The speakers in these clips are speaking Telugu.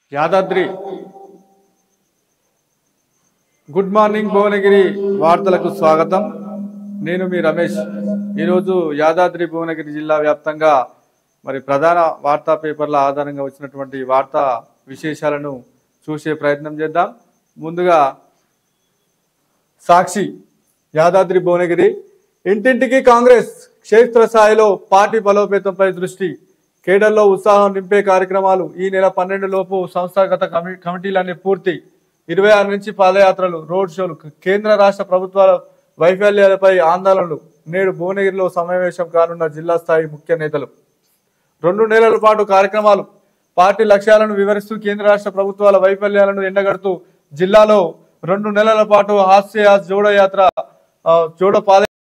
యాదాద్రి గుడ్ మార్నింగ్ భువనగిరి వార్తలకు స్వాగతం నేను మీ రమేష్ ఈరోజు యాదాద్రి భువనగిరి జిల్లా వ్యాప్తంగా మరి ప్రధాన వార్తా పేపర్ల ఆధారంగా వచ్చినటువంటి వార్తా విశేషాలను చూసే ప్రయత్నం చేద్దాం ముందుగా సాక్షి యాదాద్రి భువనగిరి ఇంటింటికి కాంగ్రెస్ క్షేత్రస్థాయిలో పార్టీ బలోపేతంపై దృష్టి కేడర్లో ఉత్సాహం నింపే కార్యక్రమాలు ఈ నెల పన్నెండు లోపు సంస్థాగత కమి కమిటీలన్నీ పూర్తి ఇరవై ఆరు నుంచి పాదయాత్రలు రోడ్ షోలు కేంద్ర రాష్ట్ర ప్రభుత్వాల వైఫల్యాలపై ఆందోళనలు నేడు భువనగిరిలో సమావేశం కానున్న జిల్లా స్థాయి ముఖ్య నేతలు రెండు నెలల పాటు కార్యక్రమాలు పార్టీ లక్ష్యాలను వివరిస్తూ కేంద్ర రాష్ట్ర ప్రభుత్వాల వైఫల్యాలను ఎండగడుతూ జిల్లాలో రెండు నెలల పాటు హాస్య జోడో యాత్ర ఆ, జోడో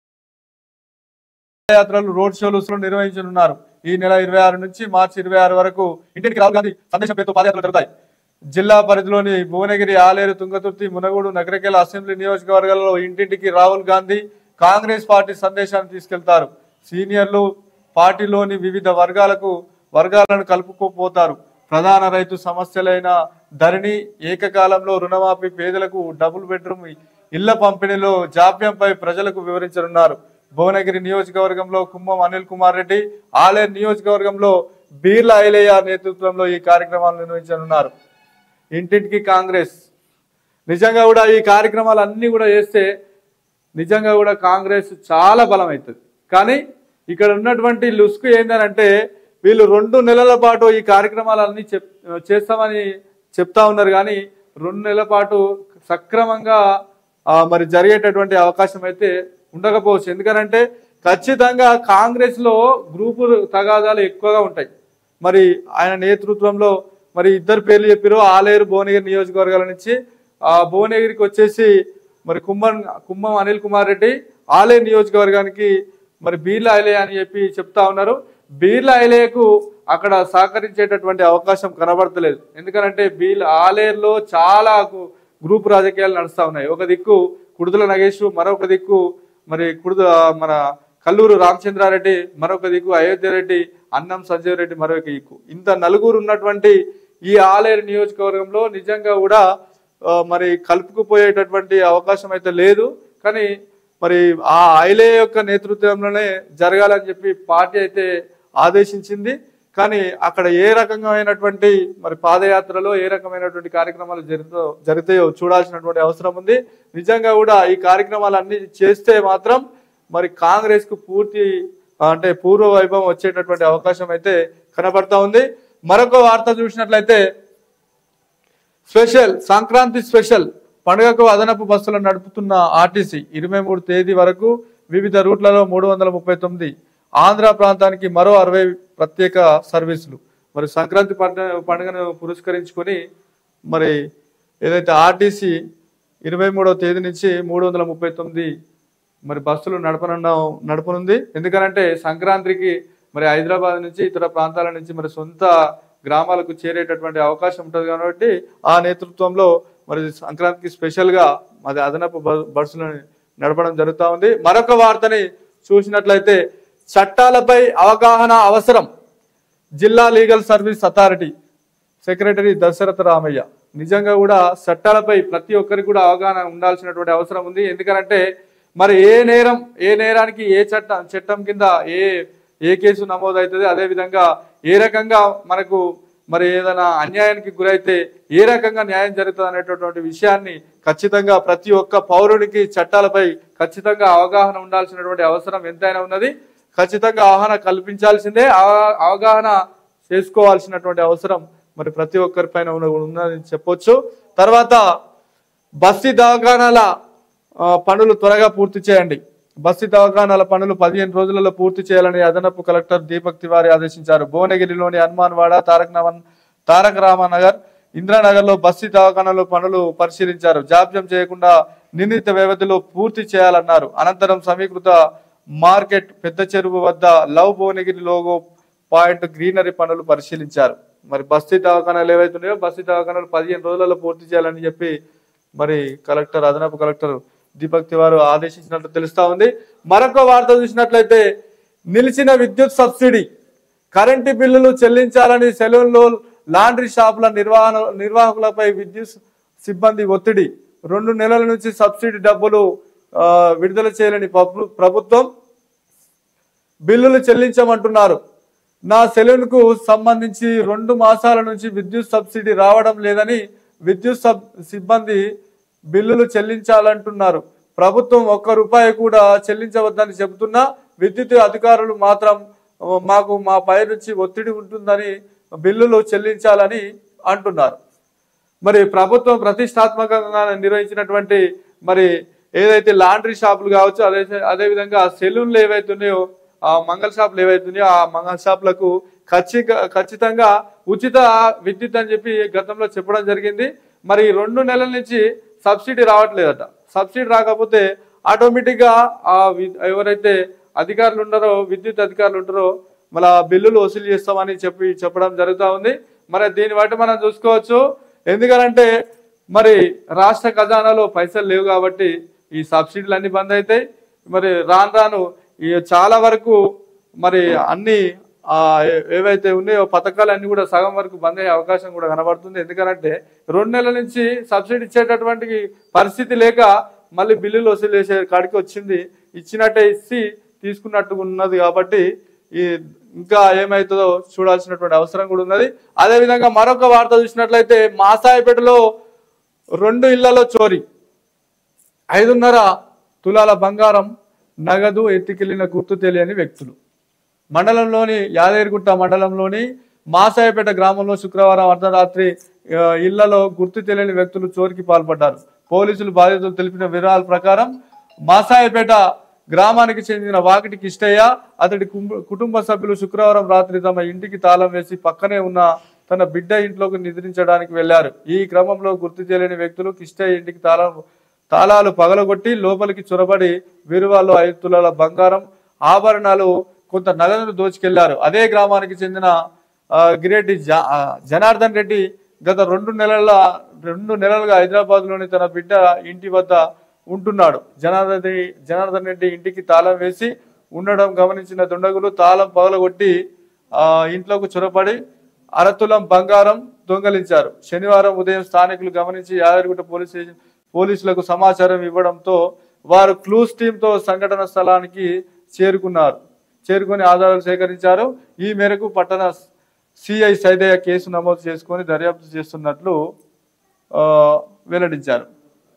పాదయాత్రలు రోడ్ షోలు నిర్వహించనున్నారు ఈ నెల ఇరవై ఆరు నుంచి మార్చి ఇరవై ఆరు వరకు ఇంటికి రాహుల్ గాంధీ సందేశం పేరుతో పాదయాత్రలు జరుగుతాయి జిల్లా పరిధిలోని భువనగిరి ఆలేరు తుంగతుర్తి మునగోడు నగరకేల అసెంబ్లీ నియోజకవర్గాలలో ఇంటింటికి రాహుల్ గాంధీ కాంగ్రెస్ పార్టీ సందేశాన్ని తీసుకెళ్తారు సీనియర్లు పార్టీలోని వివిధ వర్గాలకు వర్గాలను కలుపుకోపోతారు ప్రధాన రైతు సమస్యలైన ధరణి ఏకకాలంలో రుణమాఫీ పేదలకు డబుల్ బెడ్రూమ్ ఇళ్ల పంపిణీలో జాప్యంపై ప్రజలకు వివరించనున్నారు భువనగిరి నియోజకవర్గంలో కుంభం అనిల్ కుమార్ రెడ్డి ఆలేరు నియోజకవర్గంలో బీర్ల ఐలయ్య నేతృత్వంలో ఈ కార్యక్రమాలు నిర్వహించనున్నారు ఇంటింటికి కాంగ్రెస్ నిజంగా కూడా ఈ కార్యక్రమాలు అన్ని కూడా చేస్తే నిజంగా కూడా కాంగ్రెస్ చాలా బలం అవుతుంది కానీ ఇక్కడ ఉన్నటువంటి లుస్కు ఏంటంటే వీళ్ళు రెండు నెలల పాటు ఈ కార్యక్రమాలన్నీ చెప్ చేస్తామని చెప్తా ఉన్నారు కానీ రెండు నెలల పాటు సక్రమంగా ఆ, మరి జరిగేటటువంటి అవకాశం అయితే ఉండకపోవచ్చు ఎందుకనంటే ఖచ్చితంగా కాంగ్రెస్ లో గ్రూపు తగాదాలు ఎక్కువగా ఉంటాయి మరి ఆయన నేతృత్వంలో మరి ఇద్దరు పేర్లు చెప్పారు ఆలేరు భువనగిరి నియోజకవర్గాల నుంచి ఆ భువనగిరికి వచ్చేసి మరి కుంభం కుంభం అనిల్ కుమార్ రెడ్డి ఆలేరు నియోజకవర్గానికి మరి బీర్ల ఐలయ్య అని చెప్పి చెప్తా ఉన్నారు బీర్ల ఐలయ్యకు అక్కడ సహకరించేటటువంటి అవకాశం కనబడతలేదు ఎందుకంటే బీల్ ఆలేరులో చాలా గు- గ్రూప్ రాజకీయాలు నడుస్తా ఉన్నాయి ఒక దిక్కు కుడుదల నగేష్ మరొక దిక్కు మరి కుడుద మన కల్లూరు రామచంద్రారెడ్డి మరొక దిక్కు అయోధ్య రెడ్డి అన్నం సంజయ్ రెడ్డి మరొక దిక్కు ఇంత నలుగురు ఉన్నటువంటి ఈ ఆలేరు నియోజకవర్గంలో నిజంగా కూడా ఆ, మరి కలుపుకుపోయేటటువంటి అవకాశం అయితే లేదు కానీ మరి ఆ ఐలే యొక్క నేతృత్వంలోనే జరగాలని చెప్పి పార్టీ అయితే ఆదేశించింది కానీ అక్కడ ఏ రకమైనటువంటి మరి పాదయాత్రలో ఏ రకమైనటువంటి కార్యక్రమాలు జరుగుతో జరుగుతాయో చూడాల్సినటువంటి అవసరం ఉంది నిజంగా కూడా ఈ కార్యక్రమాలు అన్ని చేస్తే మాత్రం మరి కాంగ్రెస్ కు పూర్తి అంటే పూర్వ వైభవం వచ్చేటటువంటి అవకాశం అయితే కనబడతా ఉంది మరొక వార్త చూసినట్లయితే స్పెషల్ సంక్రాంతి స్పెషల్ పండుగకు అదనపు బస్సులను నడుపుతున్న ఆర్టీసీ ఇరవై మూడు తేదీ వరకు వివిధ రూట్లలో మూడు వందల ముప్పై తొమ్మిది ఆంధ్ర ప్రాంతానికి మరో అరవై ప్రత్యేక సర్వీసులు మరి సంక్రాంతి పండుగ పండుగను పురస్కరించుకొని మరి ఏదైతే ఆర్టీసీ ఇరవై మూడవ తేదీ నుంచి మూడు వందల ముప్పై తొమ్మిది మరి బస్సులు నడపనున్న నడపనుంది ఎందుకనంటే సంక్రాంతికి మరి హైదరాబాద్ నుంచి ఇతర ప్రాంతాల నుంచి మరి సొంత గ్రామాలకు చేరేటటువంటి అవకాశం ఉంటుంది కాబట్టి ఆ నేతృత్వంలో మరి సంక్రాంతికి స్పెషల్గా మరి అదనపు బ- బస్సులను నడపడం జరుగుతూ ఉంది మరొక వార్తని చూసినట్లయితే చట్టాలపై అవగాహన అవసరం జిల్లా legal service authority secretary Dasaratha Ramaiah నిజంగా కూడా చట్టాలపై ప్రతి ఒక్కరికి కూడా అవగాహన ఉండాల్సినటువంటి అవసరం ఉంది ఎందుకంటే మరి ఏ నేరం ఏ నేరానికి ఏ చట్టం చట్టం కింద ఏ ఏ కేసు నమోదవుతుంది అదే విధంగా ఏ రకంగా మనకు మరి ఏదైనా అన్యాయానికి గురైతే ఏ రకంగా న్యాయం జరుగుతుంది అనేటటువంటి విషయాన్ని ఖచ్చితంగా ప్రతి ఒక్క పౌరునికి చట్టాలపై ఖచ్చితంగా అవగాహన ఉండాల్సినటువంటి అవసరం ఎంతైనా ఉన్నది ఖచ్చితంగా అవగాహన కల్పించాల్సిందే అవ- అవగాహన చేసుకోవాల్సినటువంటి అవసరం మరి ప్రతి ఒక్కరి పైన ఉన్న- ఉన్నదని చెప్పొచ్చు తర్వాత బస్తీ దవాఖానాల ఆ, పనులు త్వరగా పూర్తి చేయండి బస్తీ దవాఖానాల పనులు పదిహేను రోజులలో పూర్తి చేయాలని అదనపు కలెక్టర్ దీపక్ తివారీ ఆదేశించారు భువనగిరిలోని హనుమాన్వాడ తారక నవన్ తారక రామనగర్ ఇంద్రానగర్ లో బస్తీ దవాఖానాలో పనులు పరిశీలించారు జాప్యం చేయకుండా నిర్ణీత వ్యవధిలో పూర్తి చేయాలన్నారు అనంతరం సమీకృత మార్కెట్ పెద్ద చెరువు వద్ద love Bhuvanagiri logo point greenery పనులు పరిశీలించారు మరి బస్తీ దవాఖానాలు ఏవైతున్నాయో బస్తీ దవాఖానాలు పదిహేను రోజులలో పూర్తి చేయాలని చెప్పి మరి కలెక్టర్ అదనపు కలెక్టర్ దీపక్ తివారు ఆదేశించినట్లు తెలుస్తా ఉంది మరొక వార్త చూసినట్లయితే నిలిచిన విద్యుత్ సబ్సిడీ కరెంటు బిల్లులు చెల్లించాలని సెలవుల్లో లాండ్రీ షాపుల నిర్వహణ నిర్వాహకులపై విద్యుత్ సిబ్బంది ఒత్తిడి రెండు నెలల నుంచి సబ్సిడీ డబ్బులు ఆ, విడుదల చేయాలని పప్పు- ప్రభుత్వం బిల్లులు చెల్లించమంటున్నారు నా సెలూన్కు సంబంధించి రెండు మాసాల నుంచి విద్యుత్ సబ్సిడీ రావడం లేదని విద్యుత్ సబ్ సిబ్బంది బిల్లులు చెల్లించాలంటున్నారు ప్రభుత్వం ఒక్క రూపాయి కూడా చెల్లించవద్దని చెబుతున్నా విద్యుత్ అధికారులు మాత్రం ఆ, మాకు మా పై నుంచి ఒత్తిడి ఉంటుందని బిల్లులు చెల్లించాలని అంటున్నారు మరి ప్రభుత్వం ప్రతిష్టాత్మకంగా నిర్వహించినటువంటి మరి ఏదైతే లాండ్రీ షాపులు కావచ్చు అదే అదే విధంగా సెలూన్లు ఏవైతే ఉన్నాయో ఆ మంగళ షాపులు ఏవైతే ఉన్నాయో ఆ మంగళ షాపులకు ఖచ్చిత ఖచ్చితంగా ఉచిత విద్యుత్ అని చెప్పి గతంలో చెప్పడం జరిగింది మరి ఈ రెండు నెలల నుంచి సబ్సిడీ రావట్లేదట సబ్సిడీ రాకపోతే ఆటోమేటిక్ గా ఆ వి- ఎవరైతే అధికారులు ఉన్నారో విద్యుత్ అధికారులు ఉంటారో మళ్ళీ ఆ బిల్లులు వసూలు చేస్తామని చెప్పి చెప్పడం జరుగుతూ ఉంది మరి దీన్ని బట్టి మనం చూసుకోవచ్చు ఎందుకనంటే మరి రాష్ట్ర ఖజానాలో పైసలు లేవు కాబట్టి ఈ సబ్సిడీలు అన్ని బంద్ అవుతాయి మరి రాను రాను ఈ చాలా వరకు మరి అన్ని ఆ ఏ- ఏవైతే ఉన్నాయో పథకాలు అన్ని కూడా సగం వరకు బంద్ అయ్యే అవకాశం కూడా కనబడుతుంది ఎందుకంటే రెండు నెలల నుంచి సబ్సిడీ ఇచ్చేటటువంటి పరిస్థితి లేక మళ్ళీ బిల్లులు వసూలు చేసే కాడికి వచ్చింది ఇచ్చినట్టే ఇచ్చి తీసుకున్నట్టు ఉన్నది కాబట్టి ఈ ఇంకా ఏమవుతుందో చూడాల్సినటువంటి అవసరం కూడా ఉన్నది అదే విధంగా మరొక వార్త చూసినట్లయితే మాసాయిపేటలో రెండు ఇళ్లలో చోరీ ఐదున్నర తులాల బంగారం నగదు ఎత్తికెళ్లిన గుర్తు తెలియని వ్యక్తులు మండలంలోని యాదగిరిగుట్ట మండలంలోని మాసాయపేట గ్రామంలో శుక్రవారం అర్ధరాత్రి ఆ, ఇళ్లలో గుర్తు తెలియని వ్యక్తులు చోరికి పాల్పడ్డారు పోలీసులు బాధితులు తెలిపిన వివరాల ప్రకారం మాసాయపేట గ్రామానికి చెందిన వాకిటి కిష్టయ్య అతడి కుంభ- కుటుంబ సభ్యులు శుక్రవారం రాత్రి తమ ఇంటికి తాళం వేసి పక్కనే ఉన్న తన బిడ్డ ఇంట్లోకి నిద్రించడానికి వెళ్లారు ఈ క్రమంలో గుర్తు తెలియని వ్యక్తులు కిష్టయ్య ఇంటికి తాళం తాళాలు పగలగొట్టి లోపలికి చొరబడి వీరువాళ్ళు ఐదు తులాల బంగారం ఆభరణాలు కొంత నగదును దోచుకెళ్లారు అదే గ్రామానికి చెందిన ఆ, గిరెడ్డి జ- ఆ, జనార్దన్ రెడ్డి గత రెండు నెలల రెండు నెలలుగా హైదరాబాద్ లోని తన బిడ్డ ఇంటి వద్ద ఉంటున్నాడు జనార్దన్ రెడ్డి జనార్దన్ రెడ్డి ఇంటికి తాళం వేసి ఉండడం గమనించిన దుండగులు తాళం పగలగొట్టి ఆ, ఇంట్లోకి చొరబడి అరతులం బంగారం దొంగలించారు శనివారం ఉదయం స్థానికులు గమనించి యాదగిరిగుట్ట పోలీస్ స్టేషన్ పోలీసులకు సమాచారం ఇవ్వడంతో వారు క్లూస్ టీంతో సంఘటన స్థలానికి చేరుకున్నారు చేరుకొని ఆధారాలు సేకరించారు ఈ మేరకు పట్టణ సిఐ సైదయ్య కేసు నమోదు చేసుకొని దర్యాప్తు చేస్తున్నట్లు ఆ, వెల్లడించారు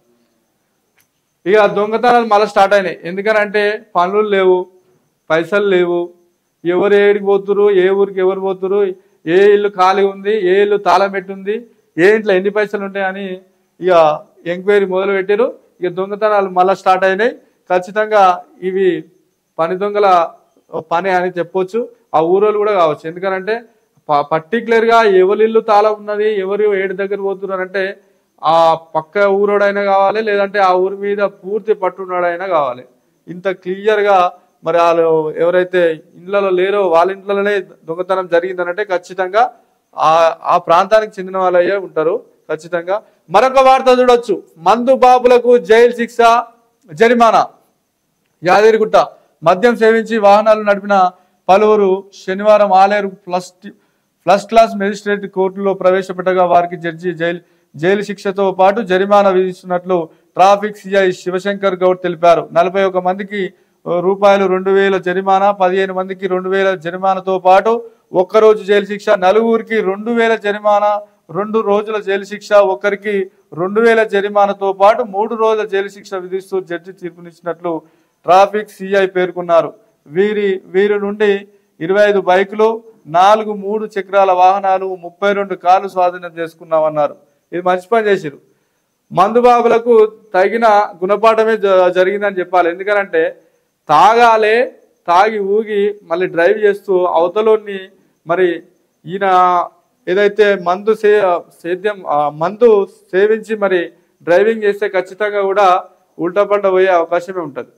ఇక దొంగతనాలు మళ్ళీ స్టార్ట్ అయినాయి ఎందుకనంటే పనులు లేవు పైసలు లేవు ఎవరు ఏడికి పోతురు ఏ ఊరికి ఎవరు పోతురు ఏ ఇల్లు ఖాళీ ఉంది ఏ ఇల్లు తాళం పెట్టుంది ఏ ఇంట్లో ఎన్ని పైసలు ఉంటాయని ఇక ఎంక్వైరీ మొదలు పెట్టారు ఇక దొంగతనాలు మళ్ళీ స్టార్ట్ అయినాయి ఖచ్చితంగా ఇవి పని దొంగల పని అని చెప్పొచ్చు ఆ ఊరోళ్ళు కూడా కావచ్చు ఎందుకనంటే ప- particular గా ఎవరి ఇల్లు తాళం ఉన్నది ఎవరు ఏడు దగ్గర పోతున్నారు అంటే ఆ పక్క ఊరోడైనా కావాలి లేదంటే ఆ ఊరి మీద పూర్తి పట్టున్నాడైనా కావాలి ఇంత క్లియర్ గా మరి వాళ్ళు ఎవరైతే ఇళ్లలో లేరో వాళ్ళ ఇంట్లోనే దొంగతనం జరిగిందనంటే ఖచ్చితంగా ఆ ఆ ప్రాంతానికి చెందిన వాళ్ళయ్యే ఉంటారు ఖచ్చితంగా మరొక వార్త చూడొచ్చు మందు బాబులకు జైలు శిక్ష జరిమానా యాదగిరిగుట్ట మద్యం సేవించి వాహనాలు నడిపిన పలువురు శనివారం Aleru plus first class magistrate కోర్టులో ప్రవేశపెట్టగా వారికి జడ్జి జైలు జైలు శిక్షతో పాటు జరిమానా విధిస్తున్నట్లు ట్రాఫిక్ సిఐ శివశంకర్ గౌడ్ తెలిపారు నలభై ఒక మందికి ఆ, రూపాయలు రెండు వేల జరిమానా పదిహేను మందికి రెండు వేల జరిమానాతో పాటు ఒక్కరోజు జైలు శిక్ష నలుగురికి రెండు వేల జరిమానా రెండు రోజుల జైలు శిక్ష ఒక్కరికి రెండు వేల జరిమానాతో పాటు మూడు రోజుల జైలు శిక్ష విధిస్తూ జడ్జి తీర్పునిచ్చినట్లు ట్రాఫిక్ సిఐ పేర్కొన్నారు వీరి వీరి నుండి ఇరవై ఐదు బైకులు నాలుగు మూడు చక్రాల వాహనాలు ముప్పై రెండు కార్లు స్వాధీనం చేసుకున్నామన్నారు ఇది మంచి పని చేసిరు మందుబాబులకు తగిన గుణపాఠమే జ- జరిగిందని చెప్పాలి ఎందుకనంటే తాగాలే తాగి ఊగి మళ్ళీ డ్రైవ్ చేస్తూ అవతలోని మరి ఈయన ఏదైతే మందు సే సేద్యం ఆ మందు సేవించి మరి డ్రైవింగ్ చేస్తే ఖచ్చితంగా కూడా ఉల్టా పంట పోయే అవకాశమే ఉంటుంది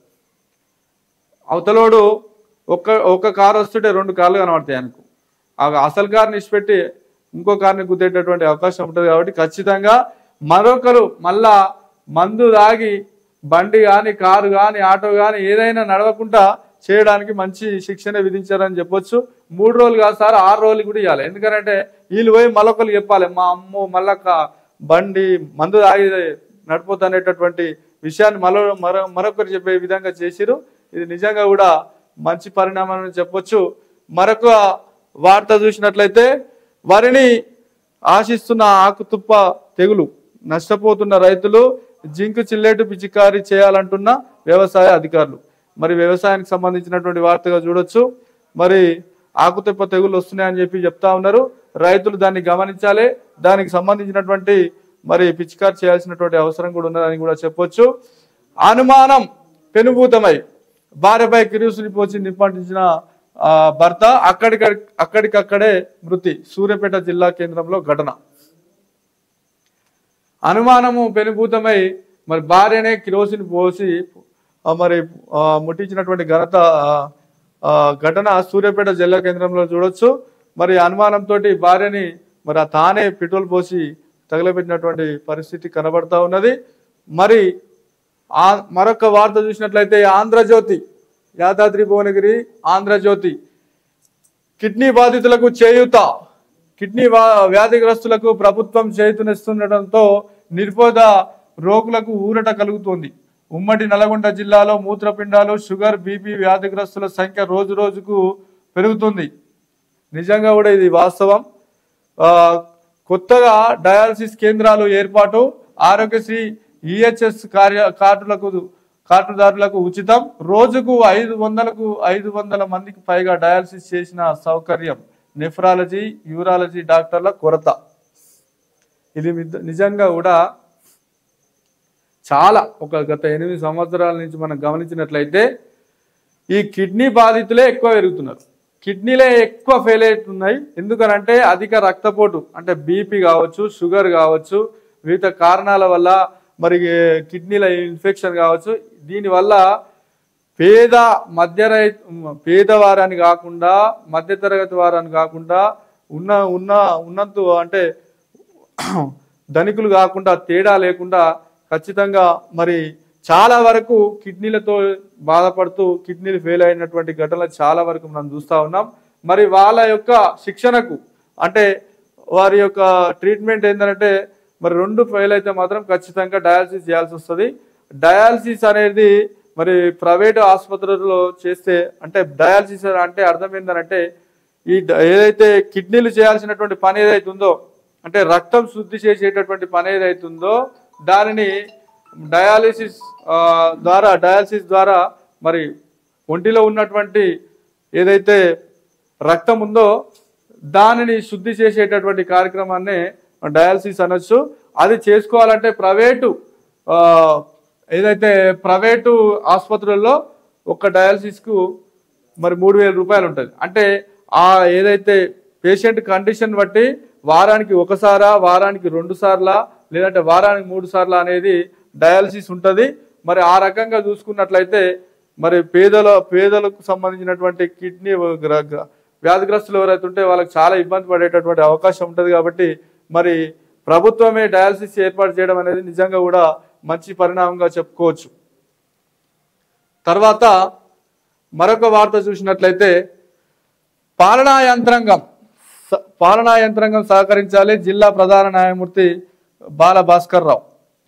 అవతలోడు ఒక్క ఒక్క కారు వస్తుంటే రెండు కార్లు కనబడతాయి అనుకో ఆ అసలు కార్ని ఇచ్చిపెట్టి ఇంకో కార్ని గుద్దేటటువంటి అవకాశం ఉంటుంది కాబట్టి ఖచ్చితంగా మరొకరు మళ్ళా మందు తాగి బండి కానీ కారు కానీ ఆటో కానీ ఏదైనా నడవకుండా చేయడానికి మంచి శిక్షణ విధించారని చెప్పొచ్చు మూడు రోజులు కాదు సార్ ఆరు రోజులు కూడా ఇవ్వాలి ఎందుకంటే వీళ్ళు పోయి మళ్ళొకరు చెప్పాలి మా అమ్మ మళ్ళొక బండి మందు తాగి నడిపోతున్నటువంటి విషయాన్ని మరో మరో మరొకరు చెప్పే విధంగా చేసిరు ఇది నిజంగా కూడా మంచి పరిణామం అని చెప్పొచ్చు మరొక వార్త చూసినట్లయితే వరిని ఆశిస్తున్న ఆకుతుప్ప తెగులు నష్టపోతున్న రైతులు జింకు చిల్లేటు పిచికారీ చేయాలంటున్న వ్యవసాయ అధికారులు మరి వ్యవసాయానికి సంబంధించినటువంటి వార్తగా చూడొచ్చు మరి ఆకుతుప్ప తెగులు వస్తున్నాయని చెప్పి చెప్తా ఉన్నారు రైతులు దాన్ని గమనించాలి దానికి సంబంధించినటువంటి మరి పిచికారి చేయాల్సినటువంటి అవసరం కూడా ఉన్నదని కూడా చెప్పొచ్చు అనుమానం పెనుభూతమై భార్యపై కిరుసుని పోచి నిప్పంటించిన ఆ, భర్త అక్కడిక అక్కడికక్కడే మృతి సూర్యాపేట జిల్లా కేంద్రంలో ఘటన అనుమానము పెనుభూతమై మరి భార్యనే కిరోసిన్ పోసి ఆ, మరి ఆ, ముట్టించినటువంటి ఘనత ఆ, ఆ, ఘటన సూర్యాపేట జిల్లా కేంద్రంలో చూడొచ్చు మరి అనుమానంతో భార్యని మరి ఆ తానే పెట్రోల్ పోసి తగలబెట్టినటువంటి పరిస్థితి కనబడతా ఉన్నది మరి ఆ మరొక వార్త చూసినట్లయితే ఆంధ్రజ్యోతి యాదాద్రి భువనగిరి ఆంధ్రజ్యోతి కిడ్నీ బాధితులకు చేయూత కిడ్నీ వా- వ్యాధిగ్రస్తులకు ప్రభుత్వం చేయూతనిస్తుండటంతో నిర్బోధ రోగులకు ఊరట కలుగుతోంది ఉమ్మడి నల్గొండ జిల్లాలో మూత్రపిండాలు షుగర్ బీపీ వ్యాధిగ్రస్తుల సంఖ్య రోజు రోజుకు పెరుగుతుంది నిజంగా కూడా ఇది వాస్తవం ఆ, కొత్తగా డయాలసిస్ కేంద్రాలు ఏర్పాటు ఆరోగ్యశ్రీ ఈహెచ్ఎస్ కార్య కార్డులకు కార్డుదారులకు ఉచితం రోజుకు ఐదు వందలకు ఐదు వందల మందికి పైగా డయాలసిస్ చేసిన సౌకర్యం నెఫ్రాలజీ యూరాలజీ డాక్టర్ల కొరత ఇది మిద- నిజంగా కూడా చాలా ఒక గత ఎనిమిది సంవత్సరాల నుంచి మనం గమనించినట్లయితే ఈ కిడ్నీ బాధితులే ఎక్కువ పెరుగుతున్నారు కిడ్నీలే ఎక్కువ ఫెయిల్ అవుతున్నాయి ఎందుకనంటే అధిక రక్తపోటు అంటే బీపీ కావచ్చు షుగర్ కావచ్చు వివిధ కారణాల వల్ల మరి కిడ్నీల ఇన్ఫెక్షన్ కావచ్చు దీనివల్ల పేద మధ్య రై పేదవారని కాకుండా మధ్యతరగతి వారని కాకుండా ఉన్న ఉన్న ఉన్నంత అంటే ధనికులు కాకుండా తేడా లేకుండా ఖచ్చితంగా మరి చాలా వరకు కిడ్నీలతో బాధపడుతూ కిడ్నీలు ఫెయిల్ అయినటువంటి ఘటనలు చాలా వరకు మనం చూస్తూ ఉన్నాం మరి వాళ్ళ యొక్క శిక్షణకు అంటే వారి యొక్క ట్రీట్మెంట్ ఏంటంటే మరి రెండు ఫెయిల్ అయితే మాత్రం ఖచ్చితంగా డయాలసిస్ చేయాల్సి వస్తుంది డయాలసిస్ అనేది మరి ప్రైవేట్ ఆసుపత్రుల్లో చేస్తే అంటే డయాలసిస్ అంటే అర్థం ఏంటంటే ఈ డ- ఏదైతే కిడ్నీలు చేయాల్సినటువంటి పని ఏదైతే ఉందో అంటే రక్తం శుద్ధి చేసేటటువంటి పని ఏదైతే ఉందో దానిని డయాలిసిస్ ఆ, ద్వారా డయాలసిస్ ద్వారా మరి ఒంటిలో ఉన్నటువంటి ఏదైతే రక్తం ఉందో దానిని శుద్ధి చేసేటటువంటి కార్యక్రమాన్ని డయాలసిస్ అనొచ్చు అది చేసుకోవాలంటే ప్రైవేటు ఆ, ఏదైతే ప్రైవేటు ఆసుపత్రుల్లో ఒక డయాలసిస్కు మరి మూడు వేల రూపాయలు ఉంటుంది అంటే ఆ ఏదైతే పేషెంట్ కండిషన్ బట్టి వారానికి ఒకసారా వారానికి రెండు సార్లా లేదంటే వారానికి మూడు సార్లు అనేది డయాలసిస్ ఉంటుంది మరి ఆ రకంగా చూసుకున్నట్లయితే మరి పేదల పేదలకు సంబంధించినటువంటి కిడ్నీ గ్ర- గ్ర- వ్యాధిగ్రస్తులు ఎవరైతే ఉంటే వాళ్ళకి చాలా ఇబ్బంది పడేటటువంటి అవకాశం ఉంటుంది కాబట్టి మరి ప్రభుత్వమే డయాలసిస్ ఏర్పాటు చేయడం అనేది నిజంగా కూడా మంచి పరిణామంగా చెప్పుకోవచ్చు తర్వాత మరొక వార్త చూసినట్లయితే పాలనా యంత్రాంగం స- పాలనా యంత్రాంగం సహకరించాలి జిల్లా ప్రధాన న్యాయమూర్తి బాల భాస్కర్ రావు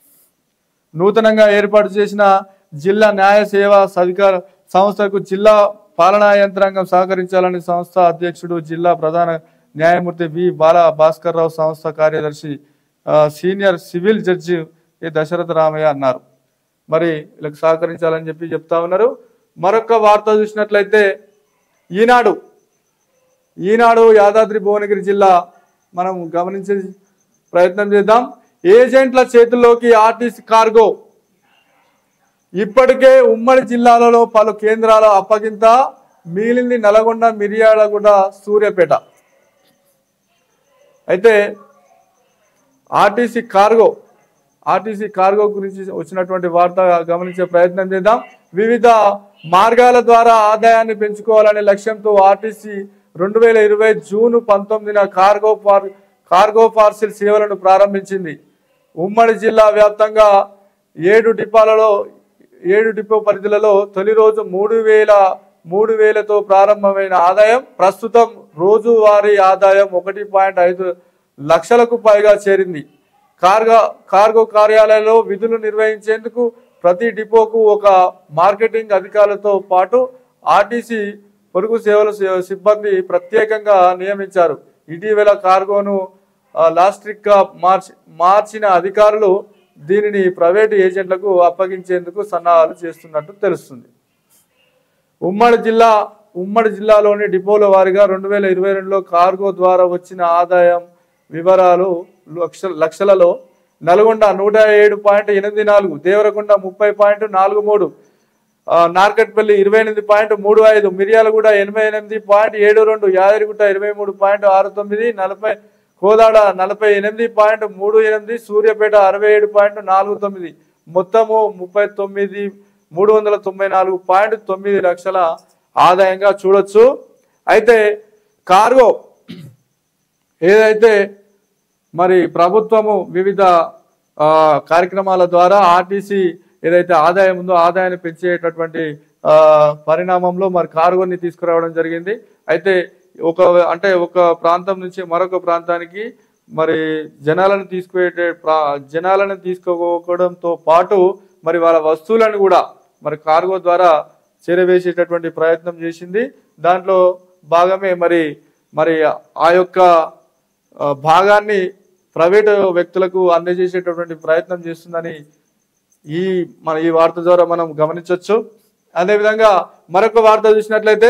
నూతనంగా ఏర్పాటు చేసిన జిల్లా న్యాయ సేవా అధికార సంస్థకు జిల్లా పాలనా యంత్రాంగం సహకరించాలని సంస్థ అధ్యక్షుడు జిల్లా ప్రధాన న్యాయమూర్తి వి బాల భాస్కర్ రావు సంస్థ కార్యదర్శి ఆ, senior civil judge A Dasaratha Ramaiah అన్నారు మరి వీళ్ళకి సహకరించాలని చెప్పి చెప్తా ఉన్నారు మరొక వార్త చూసినట్లయితే ఈనాడు ఈనాడు యాదాద్రి భువనగిరి జిల్లా మనం గమనించే ప్రయత్నం చేద్దాం ఏజెంట్ల చేతుల్లోకి ఆర్టీసీ కార్గో ఇప్పటికే ఉమ్మడి జిల్లాలలో పలు కేంద్రాల అప్పగింత మిగిలింది నల్గొండ మిర్యాలగూడ సూర్యాపేట అయితే ఆర్టీసీ కార్గో ఆర్టీసీ కార్గో గురించి వచ్చినటువంటి వార్త గమనించే ప్రయత్నం చేద్దాం వివిధ మార్గాల ద్వారా ఆదాయాన్ని పెంచుకోవాలనే లక్ష్యంతో ఆర్టీసీ రెండు వేల ఇరవై జూన్ పంతొమ్మిదిన కార్గో పార్ కార్గో పార్సిల్ సేవలను ప్రారంభించింది ఉమ్మడి జిల్లా వ్యాప్తంగా ఏడు డిపోలలో ఏడు డిపో పరిధిలలో తొలి రోజు మూడు వేల మూడు వేలతో ప్రారంభమైన ఆదాయం ప్రస్తుతం రోజువారీ ఆదాయం ఒకటి పాయింట్ ఐదు లక్షలకు పైగా చేరింది కార్గో కార్గో కార్యాలయంలో విధులు నిర్వహించేందుకు ప్రతి డిపోకు ఒక మార్కెటింగ్ అధికారులతో పాటు ఆర్టీసీ పొరుగు సేవల సి- సిబ్బంది ప్రత్యేకంగా నియమించారు ఇటీవల కార్గోను ఆ, లాస్ట్రిక్ గా మార్చి మార్చిన అధికారులు దీనిని ప్రైవేటు ఏజెంట్లకు అప్పగించేందుకు సన్నాహాలు చేస్తున్నట్టు తెలుస్తుంది ఉమ్మడి జిల్లా ఉమ్మడి జిల్లాలోని డిపోల వారీగా రెండు వేల ఇరవై రెండులో కార్గో ద్వారా వచ్చిన ఆదాయం వివరాలు లక్ష లక్షలలో నల్గొండ నూట ఏడు పాయింట్ ఎనిమిది నాలుగు దేవరకొండ ముప్పై పాయింట్ నాలుగు మూడు ఆ, నార్కట్పల్లి ఇరవై ఎనిమిది పాయింట్ మూడు ఐదు మిర్యాలగూడ ఎనభై ఎనిమిది పాయింట్ ఏడు రెండు యాదగిరిగుట్ట ఇరవై మూడు పాయింట్ ఆరు తొమ్మిది నలభై కోదాడ నలభై ఎనిమిది పాయింట్ మూడు ఎనిమిది సూర్యాపేట అరవై ఏడు పాయింట్ నాలుగు తొమ్మిది మొత్తము ముప్పై తొమ్మిది మూడు వందల తొంభై నాలుగు పాయింట్ తొమ్మిది లక్షల ఆదాయంగా చూడొచ్చు అయితే కార్గో ఏదైతే మరి ప్రభుత్వము వివిధ ఆ, కార్యక్రమాల ద్వారా ఆర్టీసీ ఏదైతే ఆదాయం ఉందో ఆదాయాన్ని పెంచేటటువంటి ఆ, పరిణామంలో మరి కార్గోని తీసుకురావడం జరిగింది అయితే ఒక అంటే ఒక ప్రాంతం నుంచి మరొక ప్రాంతానికి మరి జనాలను తీసుకువే జనాలను తీసుకోవడంతో పాటు మరి వాళ్ళ వస్తువులను కూడా మరి కార్గో ద్వారా చేరవేసేటటువంటి ప్రయత్నం చేసింది దాంట్లో భాగమే మరి మరి ఆ యొక్క ఆ, భాగాన్ని ప్రైవేటు వ్యక్తులకు అందజేసేటటువంటి ప్రయత్నం చేస్తుందని ఈ మన ఈ వార్త ద్వారా మనం గమనించవచ్చు అదేవిధంగా మరొక వార్త చూసినట్లయితే